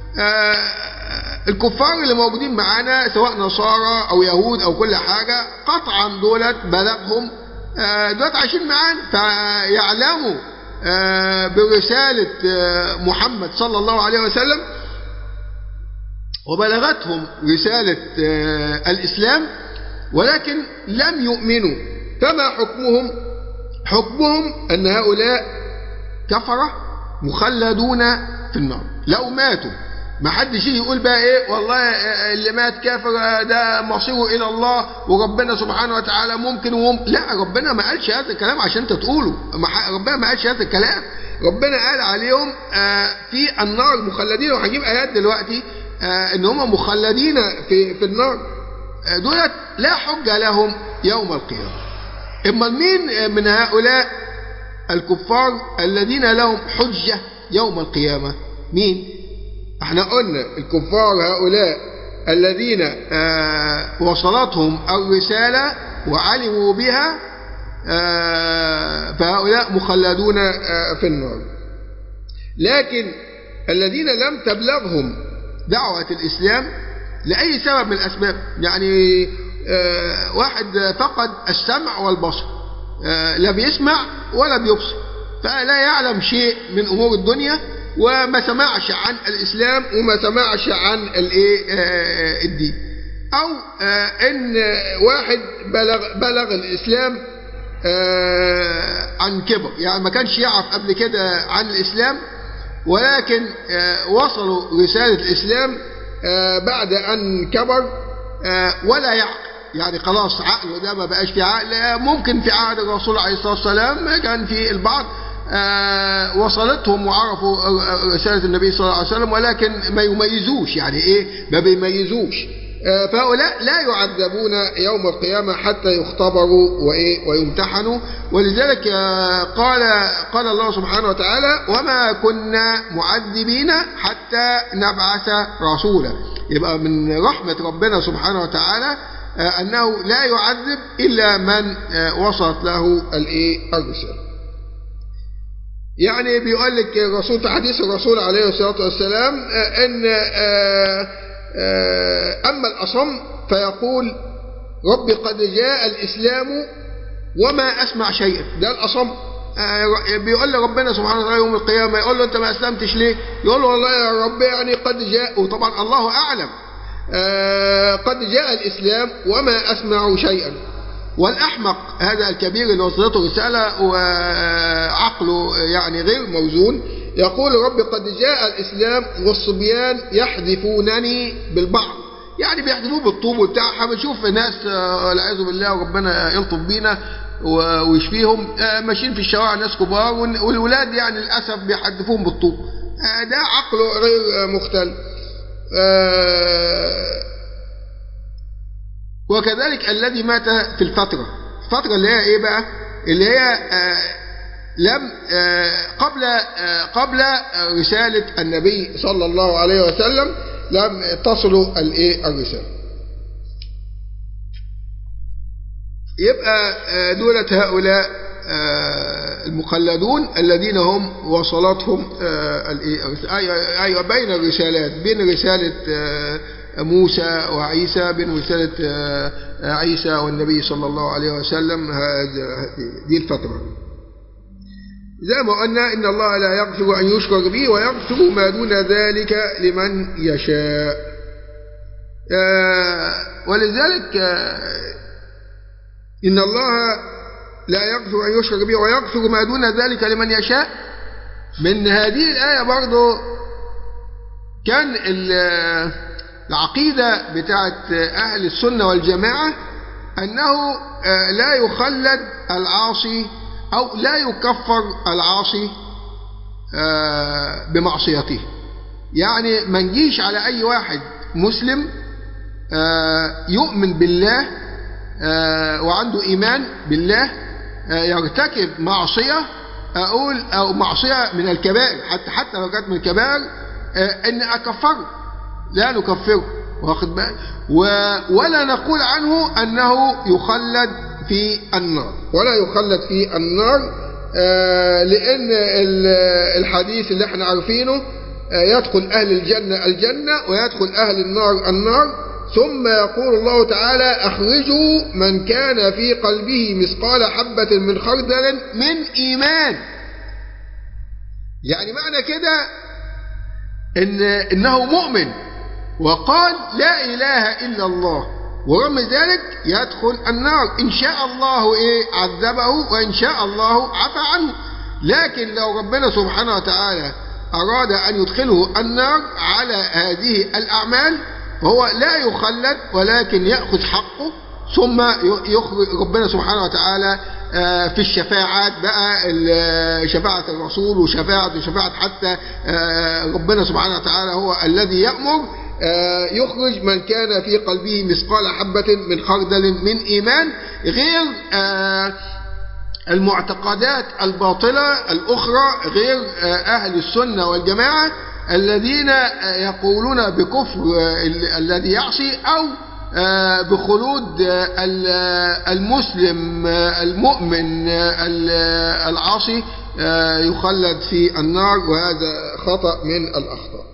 الكفار اللي موجودين معانا سواء نصارى او يهود او كل حاجة قطعا دولت بلغهم دولت عايشين معانا فيعلموا برسالة محمد صلى الله عليه وسلم وبلغتهم رسالة آه، الإسلام ولكن لم يؤمنوا فما حكمهم حكمهم أن هؤلاء كفرة مخلدون في النار لو ماتوا ما حدش يجي يقول بقى ايه والله اللي مات كافر ده مصيره الى الله وربنا سبحانه وتعالى ممكن وممكن لا ربنا ما قالش هذا الكلام عشان انت تقوله ما ح- ربنا ما قالش هذا الكلام ربنا قال عليهم آه، في النار مخلدين وهنجيب ايات دلوقتي آه، ان هم مخلدين في في النار آه، دولت لا حجه لهم يوم القيامه اما مين من هؤلاء الكفار الذين لهم حجه يوم القيامه مين احنا قلنا الكفار هؤلاء الذين آه، وصلتهم الرسالة وعلموا بها آه، فهؤلاء مخلدون آه، في النار لكن الذين لم تبلغهم دعوة الإسلام لأي سبب من الأسباب يعني آه، واحد فقد السمع والبصر آه، لا بيسمع ولا بيبصر فلا يعلم شيء من أمور الدنيا وما سمعش عن الإسلام وما سمعش عن الإيه آه، الدين أو آه، إن واحد بلغ بلغ الإسلام آه، عن كبر يعني ما كانش يعرف قبل كده عن الإسلام ولكن آه، وصلوا رسالة الإسلام آه، بعد أن كبر آه، ولا يعقل يعني خلاص عقله ده ما بقاش في عقل آه، ممكن في عهد الرسول عليه الصلاة والسلام كان في البعض آه، وصلتهم وعرفوا آه، رسالة النبي صلى الله عليه وسلم ولكن ما يميزوش يعني ايه ما بيميزوش آه، فهؤلاء لا يعذبون يوم القيامة حتى يختبروا وإيه ويمتحنوا ولذلك آه، قال قال الله سبحانه وتعالى وما كنا معذبين حتى نبعث رسولا يبقى من رحمة ربنا سبحانه وتعالى آه، أنه لا يعذب إلا من آه، وصلت له الإيه الرسالة يعني بيقول لك الرسول في حديث الرسول عليه الصلاة والسلام آه، أن آه، آه، أما الأصم فيقول ربي قد جاء الإسلام وما أسمع شيئا ده الأصم آه، بيقول له ربنا سبحانه وتعالى يوم القيامة يقول له أنت ما أسلمتش ليه يقول له والله يا رب يعني قد جاء وطبعا الله أعلم آه، قد جاء الإسلام وما أسمع شيئا والأحمق هذا الكبير اللي وصلته رسالة وعقله يعني غير موزون يقول رب قد جاء الإسلام والصبيان يحذفونني بالبعض يعني بيحذفوه بالطوب وبتاع بنشوف ناس آه، والعياذ بالله وربنا يلطف بينا و- ويشفيهم آه، ماشيين في الشوارع ناس كبار وال- والولاد يعني للأسف بيحذفوهم بالطوب آه، ده عقله غير آه، مختل آه، وكذلك الذي مات في الفترة الفترة اللي هي ايه بقى اللي هي آه لم آه قبل آه قبل آه، رسالة النبي صلى الله عليه وسلم لم تصلوا الايه الرسالة يبقى آه، دولة هؤلاء آه، المخلدون الذين هم وصلتهم آه، الإيه؟ أيوة أيوة بين الرسالات بين رسالة آه، موسى وعيسى بين رسالة آه، عيسى والنبي صلى الله عليه وسلم هذا- دي الفترة زي ما قلنا إن الله لا يغفر أن يشرك به ويغفر ما دون ذلك لمن يشاء آه، ولذلك آه، إن الله لا يغفر أن يشرك به ويغفر ما دون ذلك لمن يشاء من هذه الآية برضو كان ال- العقيدة بتاعت أهل السنة والجماعة أنه آه، لا يخلد العاصي أو لا يكفر العاصي آه، بمعصيته يعني ما نجيش على أي واحد مسلم آه، يؤمن بالله آه، وعنده إيمان بالله آه، يرتكب معصية أقول أو معصية من الكبائر حتى حتى لو كانت من الكبائر آه، إن أكفره لا نكفره واخد بالك و- ولا نقول عنه أنه يخلد في النار ولا يخلد في النار آه، لأن ال- الحديث اللي احنا عارفينه آه، يدخل أهل الجنة الجنة ويدخل أهل النار النار ثم يقول الله تعالى أخرجوا من كان في قلبه مثقال حبة من خردل من إيمان يعني معنى كده إن إنه مؤمن وقال لا إله إلا الله ورغم ذلك يدخل النار إن شاء الله إيه عذبه وإن شاء الله عفى عنه لكن لو ربنا سبحانه وتعالى أراد أن يدخله النار على هذه الأعمال فهو لا يخلد ولكن يأخذ حقه ثم يخرج ربنا سبحانه وتعالى آه، في الشفاعات بقى شفاعة الرسول وشفاعة وشفاعة حتى آه، ربنا سبحانه وتعالى هو الذي يأمر آه، يخرج من كان في قلبه مثقال حبة من خردل من إيمان غير المعتقدات الباطلة الأخرى غير أهل السنة والجماعة الذين يقولون بكفر الذي يعصي أو بخلود المسلم المؤمن العاصي يخلد في النار وهذا خطأ من الأخطاء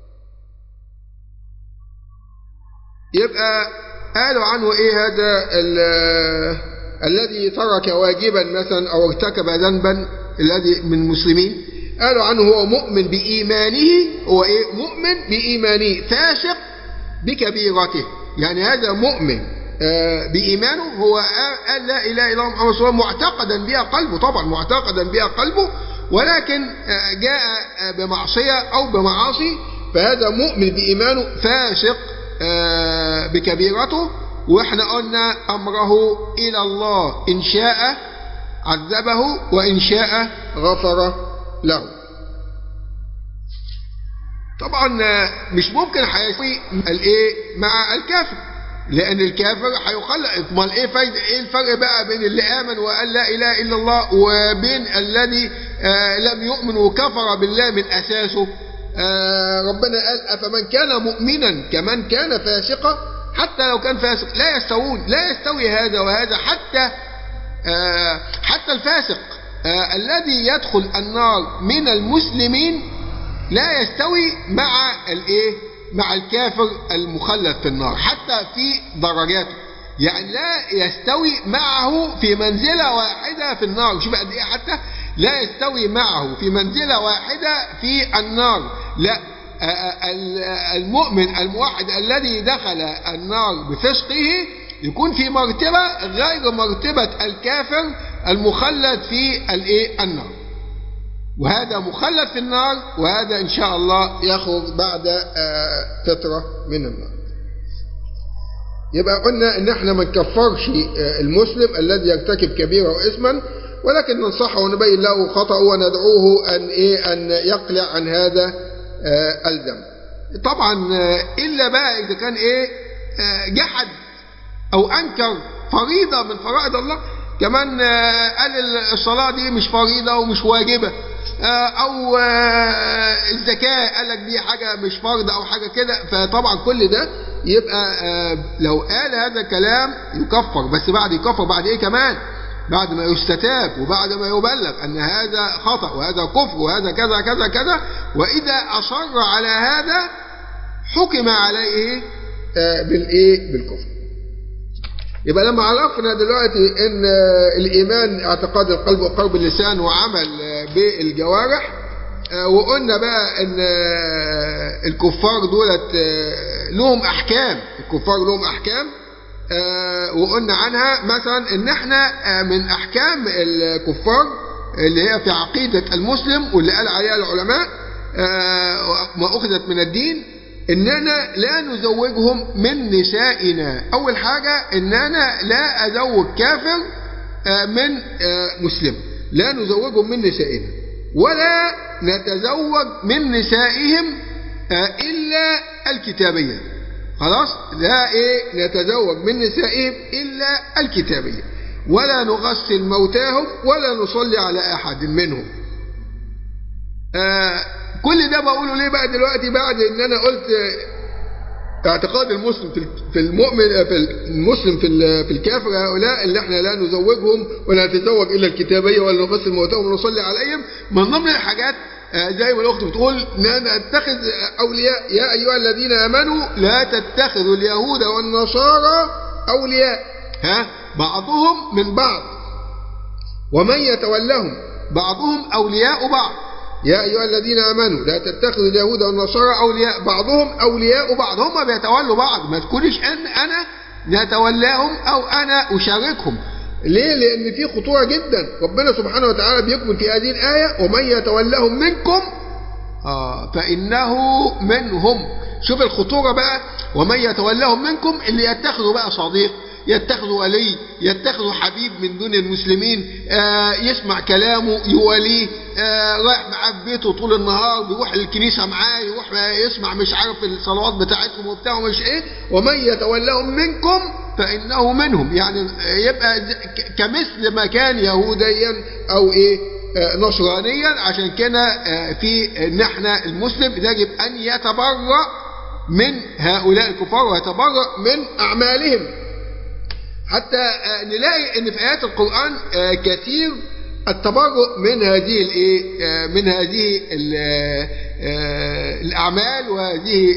يبقى قالوا عنه ايه هذا الذي ترك واجبا مثلا او ارتكب ذنبا الذي من المسلمين قالوا عنه هو مؤمن بإيمانه هو ايه مؤمن بإيمانه فاسق بكبيرته يعني هذا مؤمن آه، بإيمانه هو قال لا إله إلا الله محمد رسول الله معتقدا بها قلبه طبعا معتقدا بها قلبه ولكن آه، جاء آه، بمعصية أو بمعاصي فهذا مؤمن بإيمانه فاسق بكبيرته واحنا قلنا أمره إلى الله إن شاء عذبه وإن شاء غفر له طبعا مش ممكن هيسوي الايه مع الكافر لان الكافر هيخلق امال ايه فايده ايه الفرق بقى بين اللي امن وقال لا اله الا الله وبين الذي آه لم يؤمن وكفر بالله من اساسه آه ربنا قال افمن كان مؤمنا كمن كان فاسقا حتى لو كان فاسق لا يستوون لا يستوي هذا وهذا حتى آه حتى الفاسق آه الذي يدخل النار من المسلمين لا يستوي مع الايه مع الكافر المخلد في النار حتى في درجاته يعني لا يستوي معه في منزلة واحدة في النار شوف قد ايه حتى لا يستوي معه في منزلة واحدة في النار لا المؤمن الموحد الذي دخل النار بفسقه يكون في مرتبة غير مرتبة الكافر المخلد في الايه النار وهذا مخلد في النار وهذا إن شاء الله يخرج بعد آه، فترة من النار يبقى قلنا ان احنا ما نكفرش آه، المسلم الذي يرتكب كبيرة واسما ولكن ننصحه ونبين له خطأه وندعوه ان ايه ان يقلع عن هذا آه، الذنب طبعا الا بقى اذا كان ايه جحد او انكر فريضة من فرائض الله كمان قال الصلاة دي مش فريضة ومش واجبة آه، او آه، الزكاة قال لك دي حاجة مش فرض او حاجة كده فطبعا كل ده يبقى آه، لو قال هذا الكلام يكفر بس بعد يكفر بعد ايه كمان بعد ما يستتاب وبعد ما يبلغ ان هذا خطأ وهذا كفر وهذا كذا كذا كذا واذا اصر على هذا حكم عليه بالايه بالكفر يبقى لما عرفنا دلوقتي ان الايمان اعتقاد القلب وقلب اللسان وعمل بالجوارح آه، وقلنا بقى ان الكفار دولت آه، لهم احكام الكفار لهم احكام آه، وقلنا عنها مثلا ان احنا من احكام الكفار اللي هي في عقيدة المسلم واللي قال عليها العلماء ما اخذت من الدين اننا لا نزوجهم من نسائنا اول حاجة اننا لا ازوج كافر آه، من آه، مسلم لا نزوجهم من نسائنا ولا نتزوج من نسائهم آه، الا الكتابية خلاص لا ايه نتزوج من نسائهم الا الكتابية ولا نغسل موتاهم ولا نصلي على احد منهم آه كل ده بقوله ليه بقى دلوقتي بعد ان انا قلت اعتقاد المسلم في المؤمن في المسلم في في الكافر هؤلاء اللي احنا لا نزوجهم ولا نتزوج الا الكتابيه ولا نغسل موتاهم ونصلي عليهم من ضمن الحاجات آه، زي ما الاخت بتقول نتخذ اولياء يا ايها الذين امنوا لا تتخذوا اليهود والنصارى اولياء ها بعضهم من بعض ومن يتولهم بعضهم اولياء بعض يا أيها الذين آمنوا لا تتخذوا اليهود والنصارى أولياء بعضهم أولياء بعض هم بيتولوا بعض ما تقوليش أن أنا نتولاهم أو أنا أشاركهم ليه؟ لأن في خطورة جدا ربنا سبحانه وتعالى بيكمل في هذه الآية ومن يتولهم منكم آه فإنه منهم شوف الخطورة بقى ومن يتولهم منكم اللي يتخذوا بقى صديق يتخذوا ولي يتخذوا حبيب من دون المسلمين آه يسمع كلامه يوليه آه رايح معاه في بيته طول النهار بيروح الكنيسة معاه يروح يسمع مش عارف الصلوات بتاعتهم وبتاع ومش ايه ومن يتولهم منكم فإنه منهم يعني يبقى كمثل ما كان يهوديا أو ايه نصرانيا عشان كده في ان احنا المسلم يجب ان يتبرأ من هؤلاء الكفار ويتبرأ من اعمالهم حتى نلاقي ان في ايات القرآن كثير التبرؤ من هذه الايه من هذه الاعمال وهذه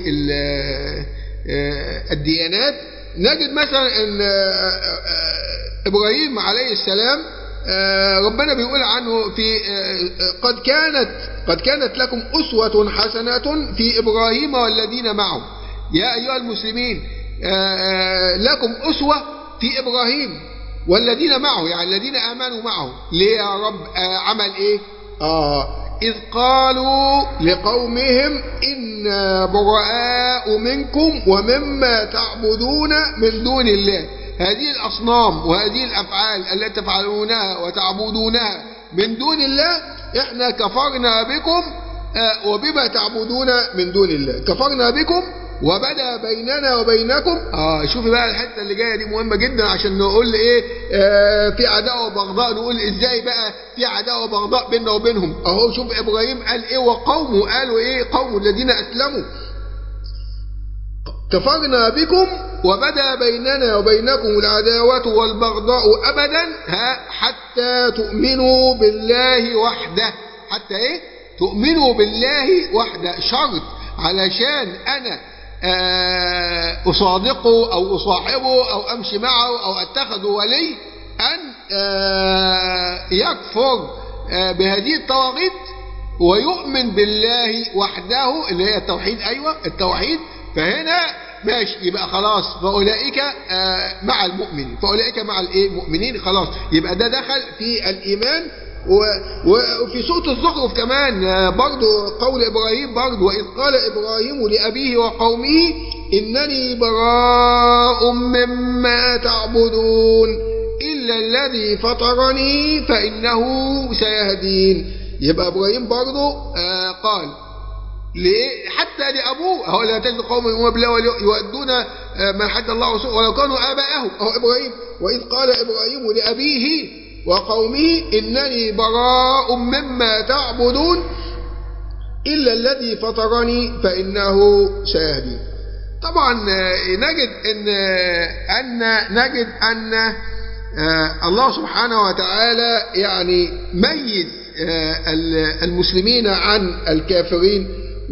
الديانات نجد مثلا ان ابراهيم عليه السلام ربنا بيقول عنه في قد كانت قد كانت لكم أسوة حسنة في إبراهيم والذين معه يا أيها المسلمين لكم أسوة في إبراهيم والذين معه يعني الذين آمنوا معه ليه يا رب عمل إيه آه إذ قالوا لقومهم إنا براء منكم ومما تعبدون من دون الله هذه الأصنام وهذه الأفعال التي تفعلونها وتعبدونها من دون الله إحنا كفرنا بكم وبما تعبدون من دون الله كفرنا بكم وبدا بيننا وبينكم اه شوفي بقى الحته اللي جايه دي مهمه جدا عشان نقول ايه آه في عداوه وبغضاء نقول ازاي بقى في عداوه وبغضاء بيننا وبينهم اهو شوف ابراهيم قال ايه وقومه قالوا ايه قوم الذين اسلموا كفرنا بكم وبدا بيننا وبينكم العداوة والبغضاء أبدا ها حتى تؤمنوا بالله وحده حتى إيه تؤمنوا بالله وحده شرط علشان أنا أصادقه أو أصاحبه أو أمشي معه أو أتخذ ولي أن يكفر بهذه الطواغيت ويؤمن بالله وحده اللي هي التوحيد أيوة التوحيد فهنا ماشي يبقى خلاص فأولئك مع المؤمنين فأولئك مع المؤمنين خلاص يبقى ده دخل في الإيمان وفي سورة الزخرف كمان برضو قول إبراهيم برضو وإذ قال إبراهيم لأبيه وقومه إنني براء مما تعبدون إلا الذي فطرني فإنه سيهدين يبقى إبراهيم برضو قال ليه حتى لأبوه هو لا تجد قوم يؤمنون بالله ويؤدون ما حد الله ورسوله ولو كانوا آباءهم أو إبراهيم وإذ قال إبراهيم لأبيه وقومه إنني براء مما تعبدون إلا الذي فطرني فإنه سيهدين طبعا نجد أن أن نجد أن الله سبحانه وتعالى يعني ميز المسلمين عن الكافرين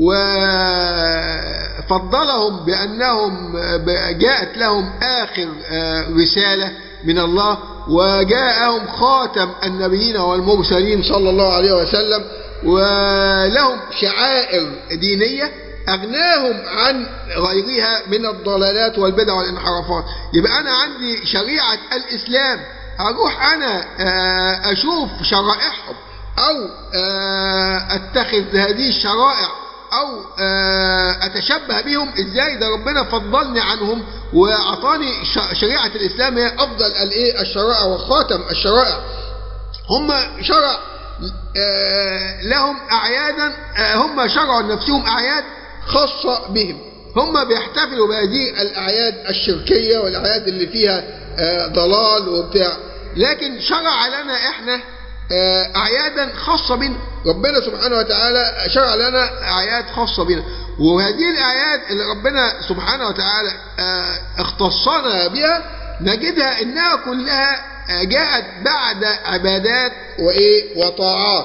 وفضلهم بأنهم جاءت لهم آخر رسالة من الله وجاءهم خاتم النبيين والمرسلين صلى الله عليه وسلم ولهم شعائر دينية أغناهم عن غيرها من الضلالات والبدع والانحرافات يبقى أنا عندي شريعة الإسلام أروح أنا أشوف شرائعهم أو أتخذ هذه الشرائع أو أتشبه بهم إزاي ده ربنا فضلني عنهم وأعطاني شريعة الإسلام هي أفضل الإيه الشرائع وخاتم الشرائع هم شرع لهم أعيادا هم شرعوا لنفسهم أعياد خاصة بهم هم بيحتفلوا بهذه الأعياد الشركية والأعياد اللي فيها ضلال وبتاع لكن شرع لنا إحنا أعيادا خاصة بنا ربنا سبحانه وتعالى شرع لنا أعياد خاصة بنا وهذه الأعياد اللي ربنا سبحانه وتعالى اختصنا بها نجدها إنها كلها جاءت بعد عبادات وإيه وطاعات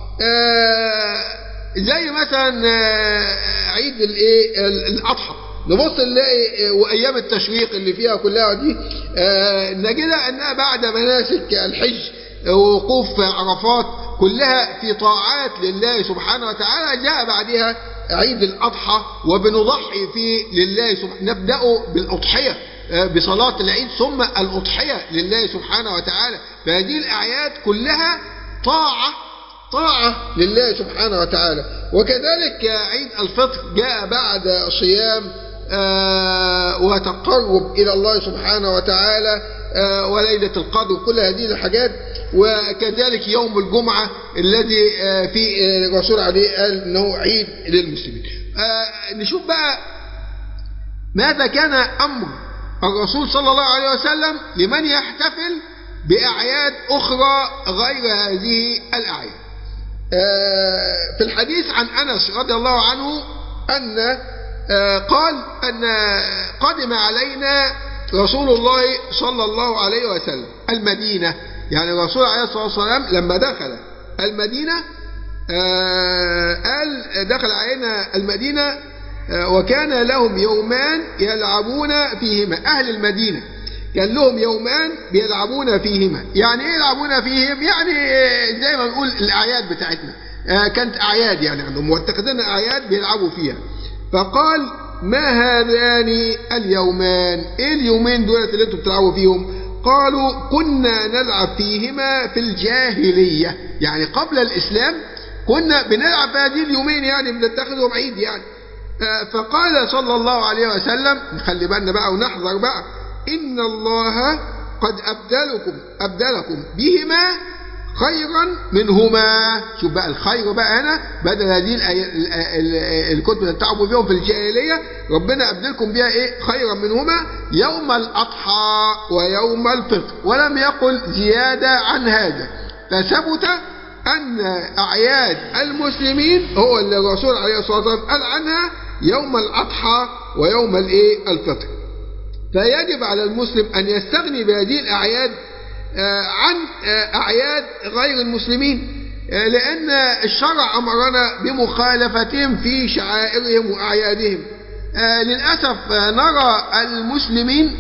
زي مثلا عيد الايه الاضحى نبص نلاقي وايام التشريق اللي فيها كلها دي نجدها انها بعد مناسك الحج وقوف عرفات كلها في طاعات لله سبحانه وتعالى جاء بعدها عيد الأضحى وبنضحي فيه لله سبحانه نبدأ بالأضحية بصلاة العيد ثم الأضحية لله سبحانه وتعالى فهذه الأعياد كلها طاعة طاعة لله سبحانه وتعالى وكذلك عيد الفطر جاء بعد صيام آه وتقرب إلى الله سبحانه وتعالى آه وليلة القدر كل هذه الحاجات وكذلك يوم الجمعة الذي آه في الرسول عليه قال أنه عيد للمسلمين نشوف بقى ماذا كان أمر الرسول صلى الله عليه وسلم لمن يحتفل بأعياد أخرى غير هذه الأعياد في الحديث عن أنس رضي الله عنه أن قال أن قدم علينا رسول الله صلى الله عليه وسلم المدينة يعني الرسول عليه الصلاة والسلام لما دخل المدينة قال دخل علينا المدينة وكان لهم يومان يلعبون فيهما أهل المدينة كان لهم يومان بيلعبون فيهما يعني ايه يلعبون فيهم يعني زي ما نقول الاعياد بتاعتنا كانت اعياد يعني عندهم متخذين اعياد بيلعبوا فيها فقال ما هذان اليومان ايه اليومين دولت اللي انتم بتلعبوا فيهم قالوا كنا نلعب فيهما في الجاهلية يعني قبل الاسلام كنا بنلعب في هذه اليومين يعني بنتخذهم عيد يعني فقال صلى الله عليه وسلم نخلي بالنا بقى ونحذر بقى إن الله قد أبدلكم أبدلكم بهما خيرا منهما شوف بقى الخير بقى هنا بدل هذه الكتب اللي بتعبوا بيهم في الجاهلية ربنا أبدلكم بها إيه خيرا منهما يوم الأضحى ويوم الفطر ولم يقل زيادة عن هذا فثبت أن أعياد المسلمين هو اللي الرسول عليه الصلاة والسلام قال عنها يوم الأضحى ويوم الإيه الفطر فيجب على المسلم أن يستغني بهذه الأعياد عن أعياد غير المسلمين لأن الشرع أمرنا بمخالفتهم في شعائرهم وأعيادهم للأسف نرى المسلمين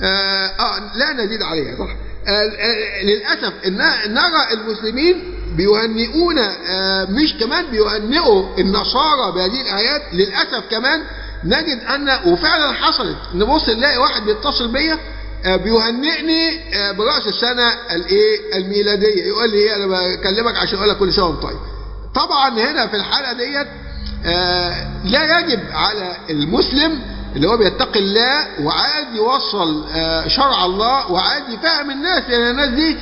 آه لا نزيد عليها صح للأسف إن نرى المسلمين بيهنئون مش كمان بيهنئوا النصارى بهذه الآيات للأسف كمان نجد أن وفعلا حصلت نبص نلاقي واحد بيتصل بيا بيهنئني برأس السنة الايه الميلادية يقول لي انا بكلمك عشان اقول لك كل سنة وانت طيب طبعا هنا في الحالة ديت لا يجب على المسلم اللي هو بيتقي الله وعايز يوصل شرع الله وعايز يفهم الناس لان يعني الناس دي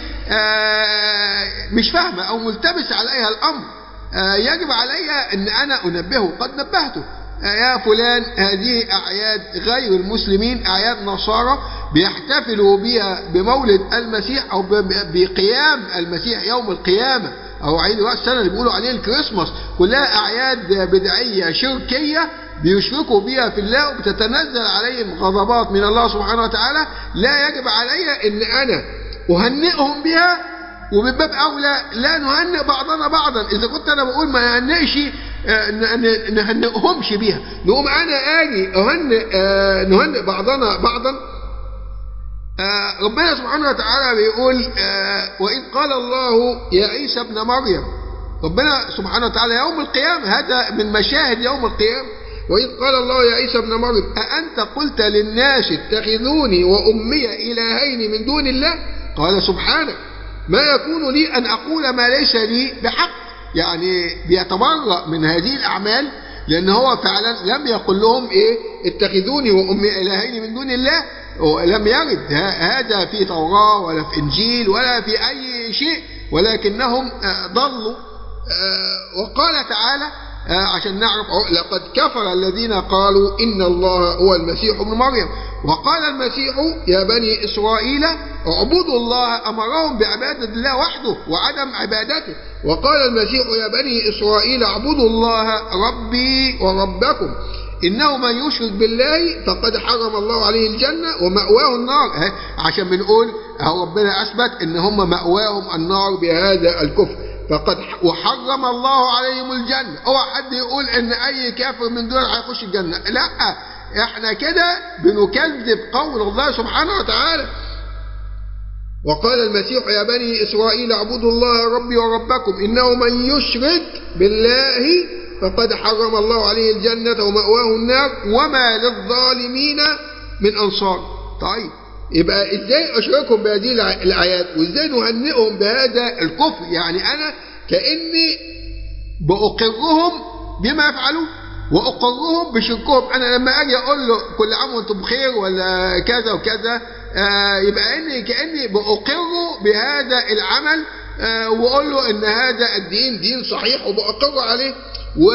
مش فاهمة او ملتبس عليها الامر يجب علي ان انا انبهه قد نبهته يا فلان هذه أعياد غير المسلمين أعياد نصارى بيحتفلوا بها بمولد المسيح أو بقيام المسيح يوم القيامة أو عيد رأس السنة اللي بيقولوا عليه الكريسماس كلها أعياد بدعية شركية بيشركوا بها في الله وبتتنزل عليهم غضبات من الله سبحانه وتعالى لا يجب علي ان انا اهنئهم بها ومن باب اولى لا نهنئ بعضنا بعضا اذا كنت انا بقول ما نهنئش نهنئهمش بيها نقوم انا اجي اهنئ نهنئ بعضنا بعضا ربنا سبحانه وتعالى بيقول وإذ قال الله يا عيسى ابن مريم ربنا سبحانه وتعالى يوم القيامة هذا من مشاهد يوم القيامة وإذ قال الله يا عيسى ابن مريم أأنت قلت للناس اتخذوني وأمي إلهين من دون الله قال سبحانك ما يكون لي أن أقول ما ليس لي بحق يعني بيتبرأ من هذه الأعمال لأن هو فعلا لم يقل لهم إيه اتخذوني وأمي إلهين من دون الله لم يرد هذا في توراة ولا في إنجيل ولا في أي شيء ولكنهم ضلوا وقال تعالى عشان نعرف لقد كفر الذين قالوا إن الله هو المسيح ابن مريم وقال المسيح يا بني إسرائيل اعبدوا الله أمرهم بعبادة الله وحده وعدم عبادته وقال المسيح يا بني إسرائيل اعبدوا الله ربي وربكم إنه من يشرك بالله فقد حرم الله عليه الجنة ومأواه النار عشان بنقول أهو ربنا أثبت إن هم مأواهم النار بهذا الكفر فقد وحرم الله عليهم الجنة اوعى حد يقول ان اي كافر من دول هيخش الجنة لا احنا كده بنكذب قول الله سبحانه وتعالى وقال المسيح يا بني إسرائيل اعبدوا الله ربي وربكم إنه من يشرك بالله فقد حرم الله عليه الجنة ومأواه النار وما للظالمين من أنصار طيب يبقى ازاي اشركهم بهذه الايات وازاي نهنئهم بهذا الكفر يعني انا كاني باقرهم بما يفعلون واقرهم بشركهم انا لما اجي اقول له كل عام وانتم بخير ولا كذا وكذا آه يبقى اني كاني باقره بهذا العمل آه واقول له ان هذا الدين دين صحيح وباقره عليه و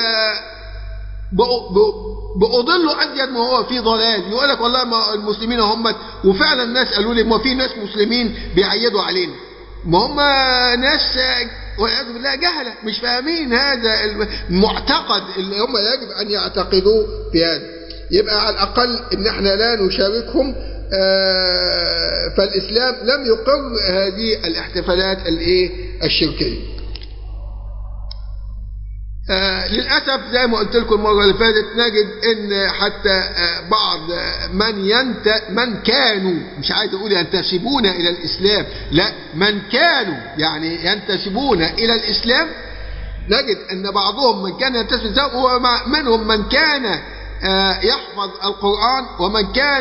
بأضله أزيد ما هو في ضلال يقول لك والله ما المسلمين هم وفعلا الناس قالوا لي ما في ناس مسلمين بيعيدوا علينا ما هم ناس والعياذ بالله جهلة مش فاهمين هذا المعتقد اللي هم يجب أن يعتقدوه في هذا يبقى على الأقل إن احنا لا نشاركهم فالإسلام لم يقر هذه الاحتفالات الايه الشركيه آه للأسف زي ما قلت لكم المرة اللي فاتت نجد إن حتى آه بعض من ينت من كانوا مش عايز أقول ينتسبون إلى الإسلام لا من كانوا يعني ينتسبون إلى الإسلام نجد أن بعضهم من كان ينتسب الإسلام ومنهم من كان آه يحفظ القرآن ومن كان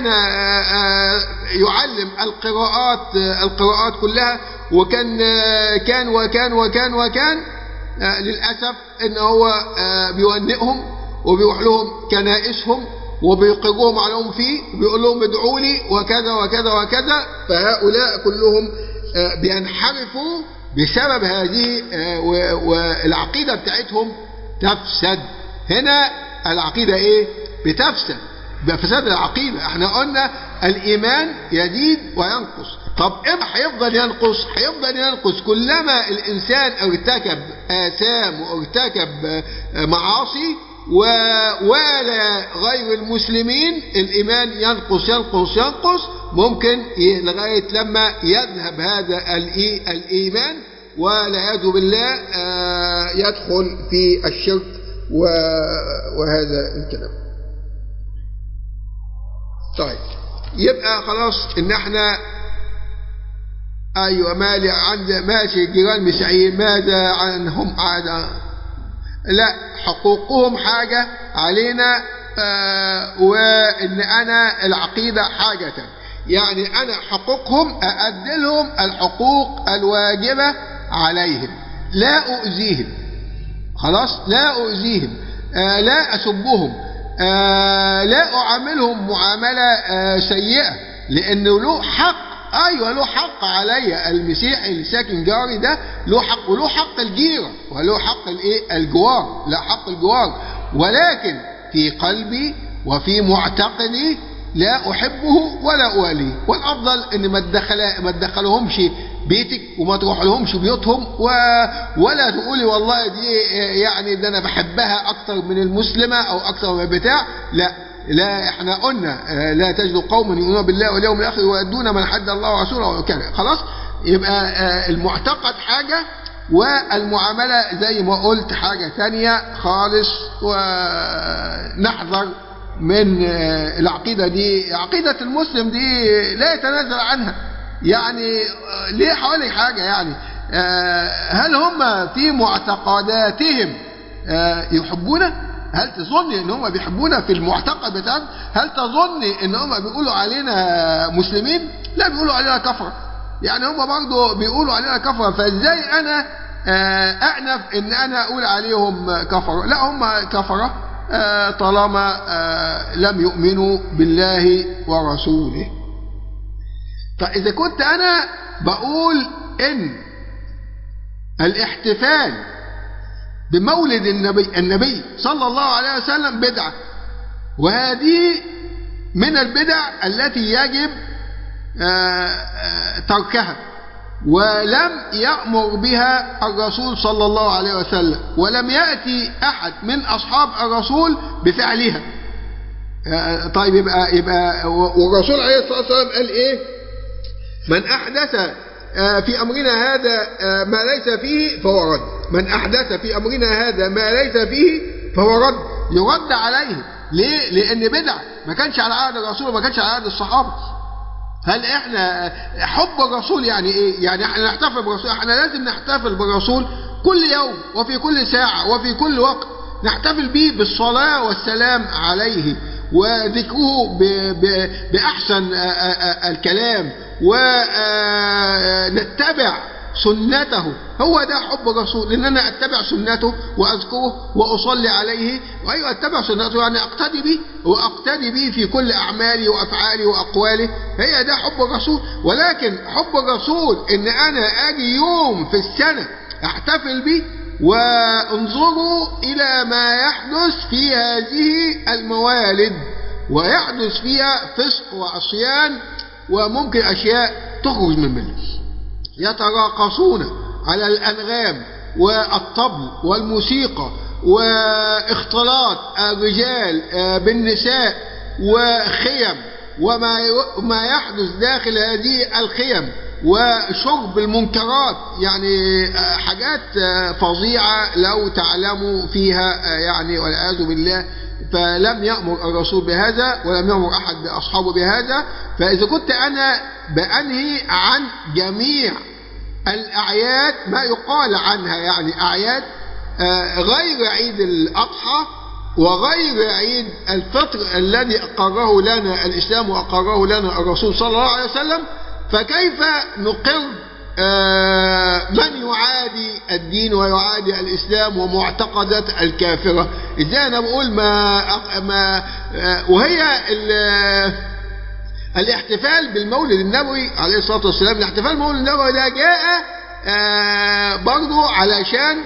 يعلم القراءات القراءات كلها وكان كان وكان وكان وكان آه للأسف إن هو آه بيونئهم وبيروح لهم كنائسهم وبيقرهم عليهم فيه وبيقول لهم ادعوا لي وكذا وكذا وكذا فهؤلاء كلهم آه بينحرفوا بسبب هذه والعقيدة بتاعتهم تفسد هنا العقيدة ايه بتفسد بفساد العقيدة احنا قلنا الإيمان يزيد وينقص طب امتى هيفضل ينقص هيفضل ينقص كلما الإنسان ارتكب آثام وارتكب معاصي ووالى غير المسلمين الإيمان ينقص ينقص ينقص ممكن لغاية لما يذهب هذا الإيمان والعياذ بالله يدخل في الشرك وهذا الكلام طيب يبقى خلاص ان احنا ايوه مالي عند ماشي جيران مسيحيين ماذا عنهم عادة لا حقوقهم حاجة علينا آه وان انا العقيدة حاجة يعني انا حقوقهم اأدلهم الحقوق الواجبة عليهم لا اؤذيهم خلاص لا اؤذيهم آه لا اسبهم آه لا أعاملهم معاملة آه سيئة لأنه له حق أيوة له حق علي المسيحي اللي ساكن جاري ده له حق وله حق الجيرة وله حق الايه الجوار لا حق الجوار ولكن في قلبي وفي معتقدي لا أحبه ولا أواليه والأفضل إن ما تدخل ما تدخلهمش بيتك وما تروح لهمش بيوتهم و... ولا تقولي والله دي يعني ده أنا بحبها أكتر من المسلمة أو أكتر من البتاع لا لا احنا قلنا لا تجد قوما يؤمنون بالله واليوم الآخر ويؤدون من حد الله ورسوله وكذا خلاص يبقى المعتقد حاجة والمعاملة زي ما قلت حاجة ثانية خالص ونحذر من العقيدة دي عقيدة المسلم دي لا يتنازل عنها يعني ليه حوالي حاجة يعني هل هم في معتقداتهم يحبونه هل تظن ان هم بيحبونا في المعتقد بتاعهم هل تظن ان هم بيقولوا علينا مسلمين لا بيقولوا علينا كفرة يعني هم برضه بيقولوا علينا كفرة فازاي انا اعنف ان انا اقول عليهم كفرة لا هم كفرة طالما لم يؤمنوا بالله ورسوله فإذا كنت أنا بقول إن الاحتفال بمولد النبي النبي صلى الله عليه وسلم بدعة وهذه من البدع التي يجب تركها ولم يأمر بها الرسول صلى الله عليه وسلم ولم يأتي أحد من أصحاب الرسول بفعلها طيب يبقى يبقى والرسول عليه الصلاة والسلام قال إيه من أحدث في أمرنا هذا ما ليس فيه فهو رد من أحدث في أمرنا هذا ما ليس فيه فهو رد يرد عليه ليه؟ لأن بدع ما كانش على عهد الرسول وما كانش على عهد الصحابة هل احنا حب الرسول يعني ايه يعني احنا نحتفل بالرسول احنا لازم نحتفل بالرسول كل يوم وفي كل ساعة وفي كل وقت نحتفل به بالصلاة والسلام عليه وذكره بأحسن الكلام ونتبع سنته هو ده حب الرسول ان انا اتبع سنته واذكره واصلي عليه وايوه اتبع سنته يعني اقتدي به واقتدي به في كل اعمالي وافعالي واقوالي هي ده حب الرسول ولكن حب الرسول ان انا اجي يوم في السنه احتفل به وانظروا الى ما يحدث في هذه الموالد ويحدث فيها فسق وعصيان وممكن اشياء تخرج من مله يتراقصون على الأنغام والطبل والموسيقى واختلاط الرجال بالنساء وخيم وما ما يحدث داخل هذه الخيم وشرب المنكرات يعني حاجات فظيعة لو تعلموا فيها يعني والعياذ بالله فلم يأمر الرسول بهذا ولم يأمر أحد بأصحابه بهذا فإذا كنت أنا بأنهي عن جميع الأعياد ما يقال عنها يعني أعياد غير عيد الأضحى وغير عيد الفطر الذي أقره لنا الإسلام وأقره لنا الرسول صلى الله عليه وسلم فكيف نقر من يعادي الدين ويعادي الإسلام ومعتقدات الكافرة إزاي أنا بقول ما, ما وهي الاحتفال بالمولد النبوي عليه الصلاة والسلام الاحتفال بالمولد النبوي ده جاء برضو علشان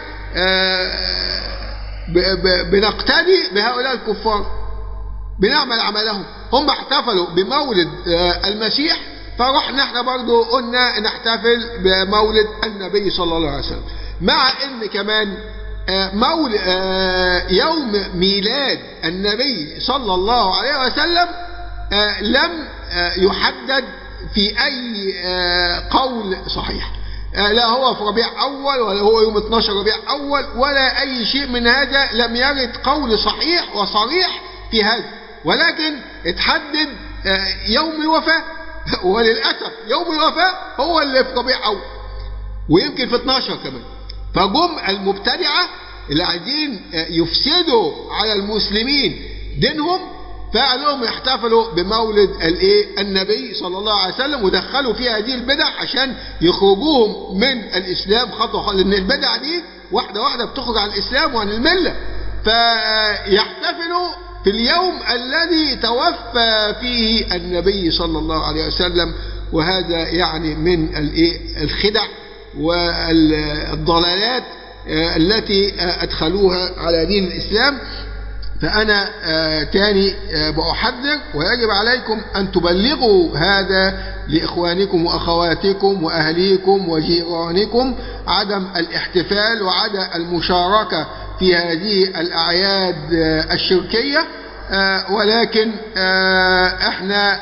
بنقتدي بهؤلاء الكفار بنعمل عملهم هم احتفلوا بمولد المسيح فرحنا احنا برضو قلنا نحتفل بمولد النبي صلى الله عليه وسلم مع ان كمان مول يوم ميلاد النبي صلى الله عليه وسلم لم يحدد في اي قول صحيح لا هو في ربيع اول ولا هو يوم 12 ربيع اول ولا اي شيء من هذا لم يرد قول صحيح وصريح في هذا ولكن اتحدد يوم الوفاه وللأسف يوم الوفاة هو اللي في ربيع أول ويمكن في 12 كمان فجم المبتدعة اللي عايزين يفسدوا على المسلمين دينهم فقالوا لهم يحتفلوا بمولد الايه النبي صلى الله عليه وسلم ودخلوا فيها هذه البدع عشان يخرجوهم من الاسلام خطوه خطوه لان البدع دي واحده واحده بتخرج عن الاسلام وعن المله فيحتفلوا في اليوم الذي توفى فيه النبي صلى الله عليه وسلم وهذا يعني من الخدع والضلالات التي أدخلوها على دين الإسلام فأنا تاني بأحذر ويجب عليكم أن تبلغوا هذا لإخوانكم وأخواتكم وأهليكم وجيرانكم عدم الاحتفال وعدم المشاركة في هذه الأعياد الشركية ولكن احنا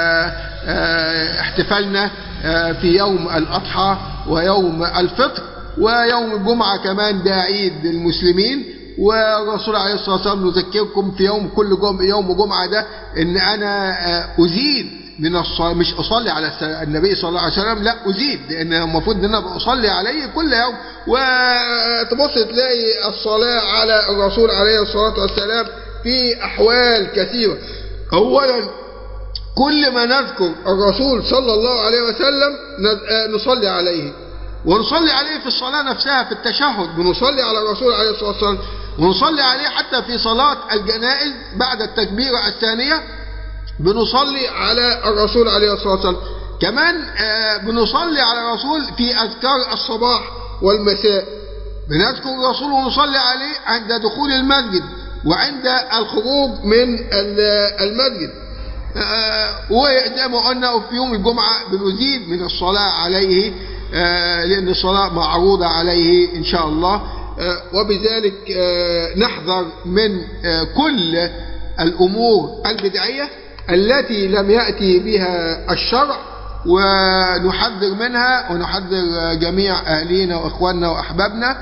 احتفلنا في يوم الأضحى ويوم الفطر ويوم الجمعة كمان ده عيد للمسلمين والرسول عليه الصلاة والسلام نذكركم في يوم كل جم يوم جمعة ده ان انا أزيد من الصلاة مش أصلي على النبي صلى الله عليه وسلم لا أزيد لأن المفروض أن أنا أصلي عليه كل يوم وتبص تلاقي الصلاة على الرسول عليه الصلاة والسلام في أحوال كثيرة أولا كل ما نذكر الرسول صلى الله عليه وسلم نصلي عليه ونصلي عليه في الصلاة نفسها في التشهد بنصلي على الرسول عليه الصلاة والسلام ونصلي عليه حتى في صلاة الجنائز بعد التكبيرة الثانية بنصلي على الرسول عليه الصلاة والسلام كمان بنصلي على الرسول في أذكار الصباح والمساء بنذكر الرسول ونصلي عليه عند دخول المسجد وعند الخروج من المسجد وزي ما قلنا في يوم الجمعة بنزيد من الصلاة عليه لأن الصلاة معروضة عليه إن شاء الله وبذلك نحذر من كل الأمور البدعية التي لم يأتي بها الشرع ونحذر منها ونحذر جميع أهلينا وإخواننا وأحبابنا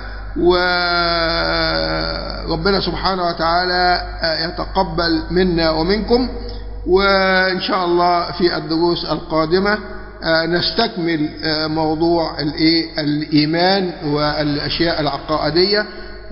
وربنا سبحانه وتعالى يتقبل منا ومنكم وإن شاء الله في الدروس القادمة آه، نستكمل آه، موضوع الإيه؟ الإيمان والأشياء العقائدية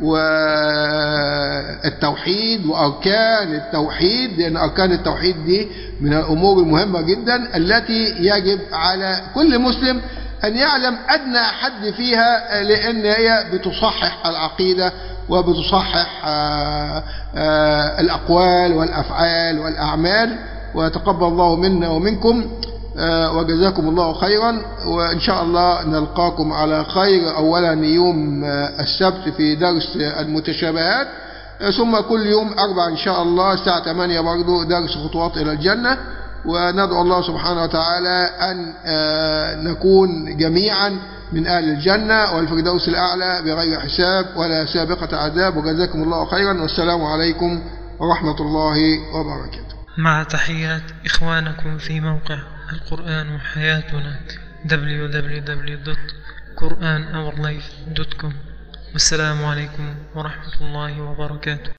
والتوحيد وأركان التوحيد لأن أركان التوحيد دي من الأمور المهمة جدا التي يجب على كل مسلم أن يعلم أدنى حد فيها لأن هي بتصحح العقيدة وبتصحح آه، آه، الأقوال والأفعال والأعمال ويتقبل الله منا ومنكم آه، وجزاكم الله خيرا وإن شاء الله نلقاكم على خير أولا يوم آه، السبت في درس المتشابهات آه، ثم كل يوم أربع إن شاء الله الساعة 8 برضو درس خطوات إلى الجنة وندعو الله سبحانه وتعالى أن آه، نكون جميعا من أهل الجنة والفردوس الأعلى بغير حساب ولا سابقة عذاب وجزاكم الله خيرا والسلام عليكم ورحمة الله وبركاته مع تحيات إخوانكم في موقع القرآن حياتنا www.quranourlife.com والسلام عليكم ورحمة الله وبركاته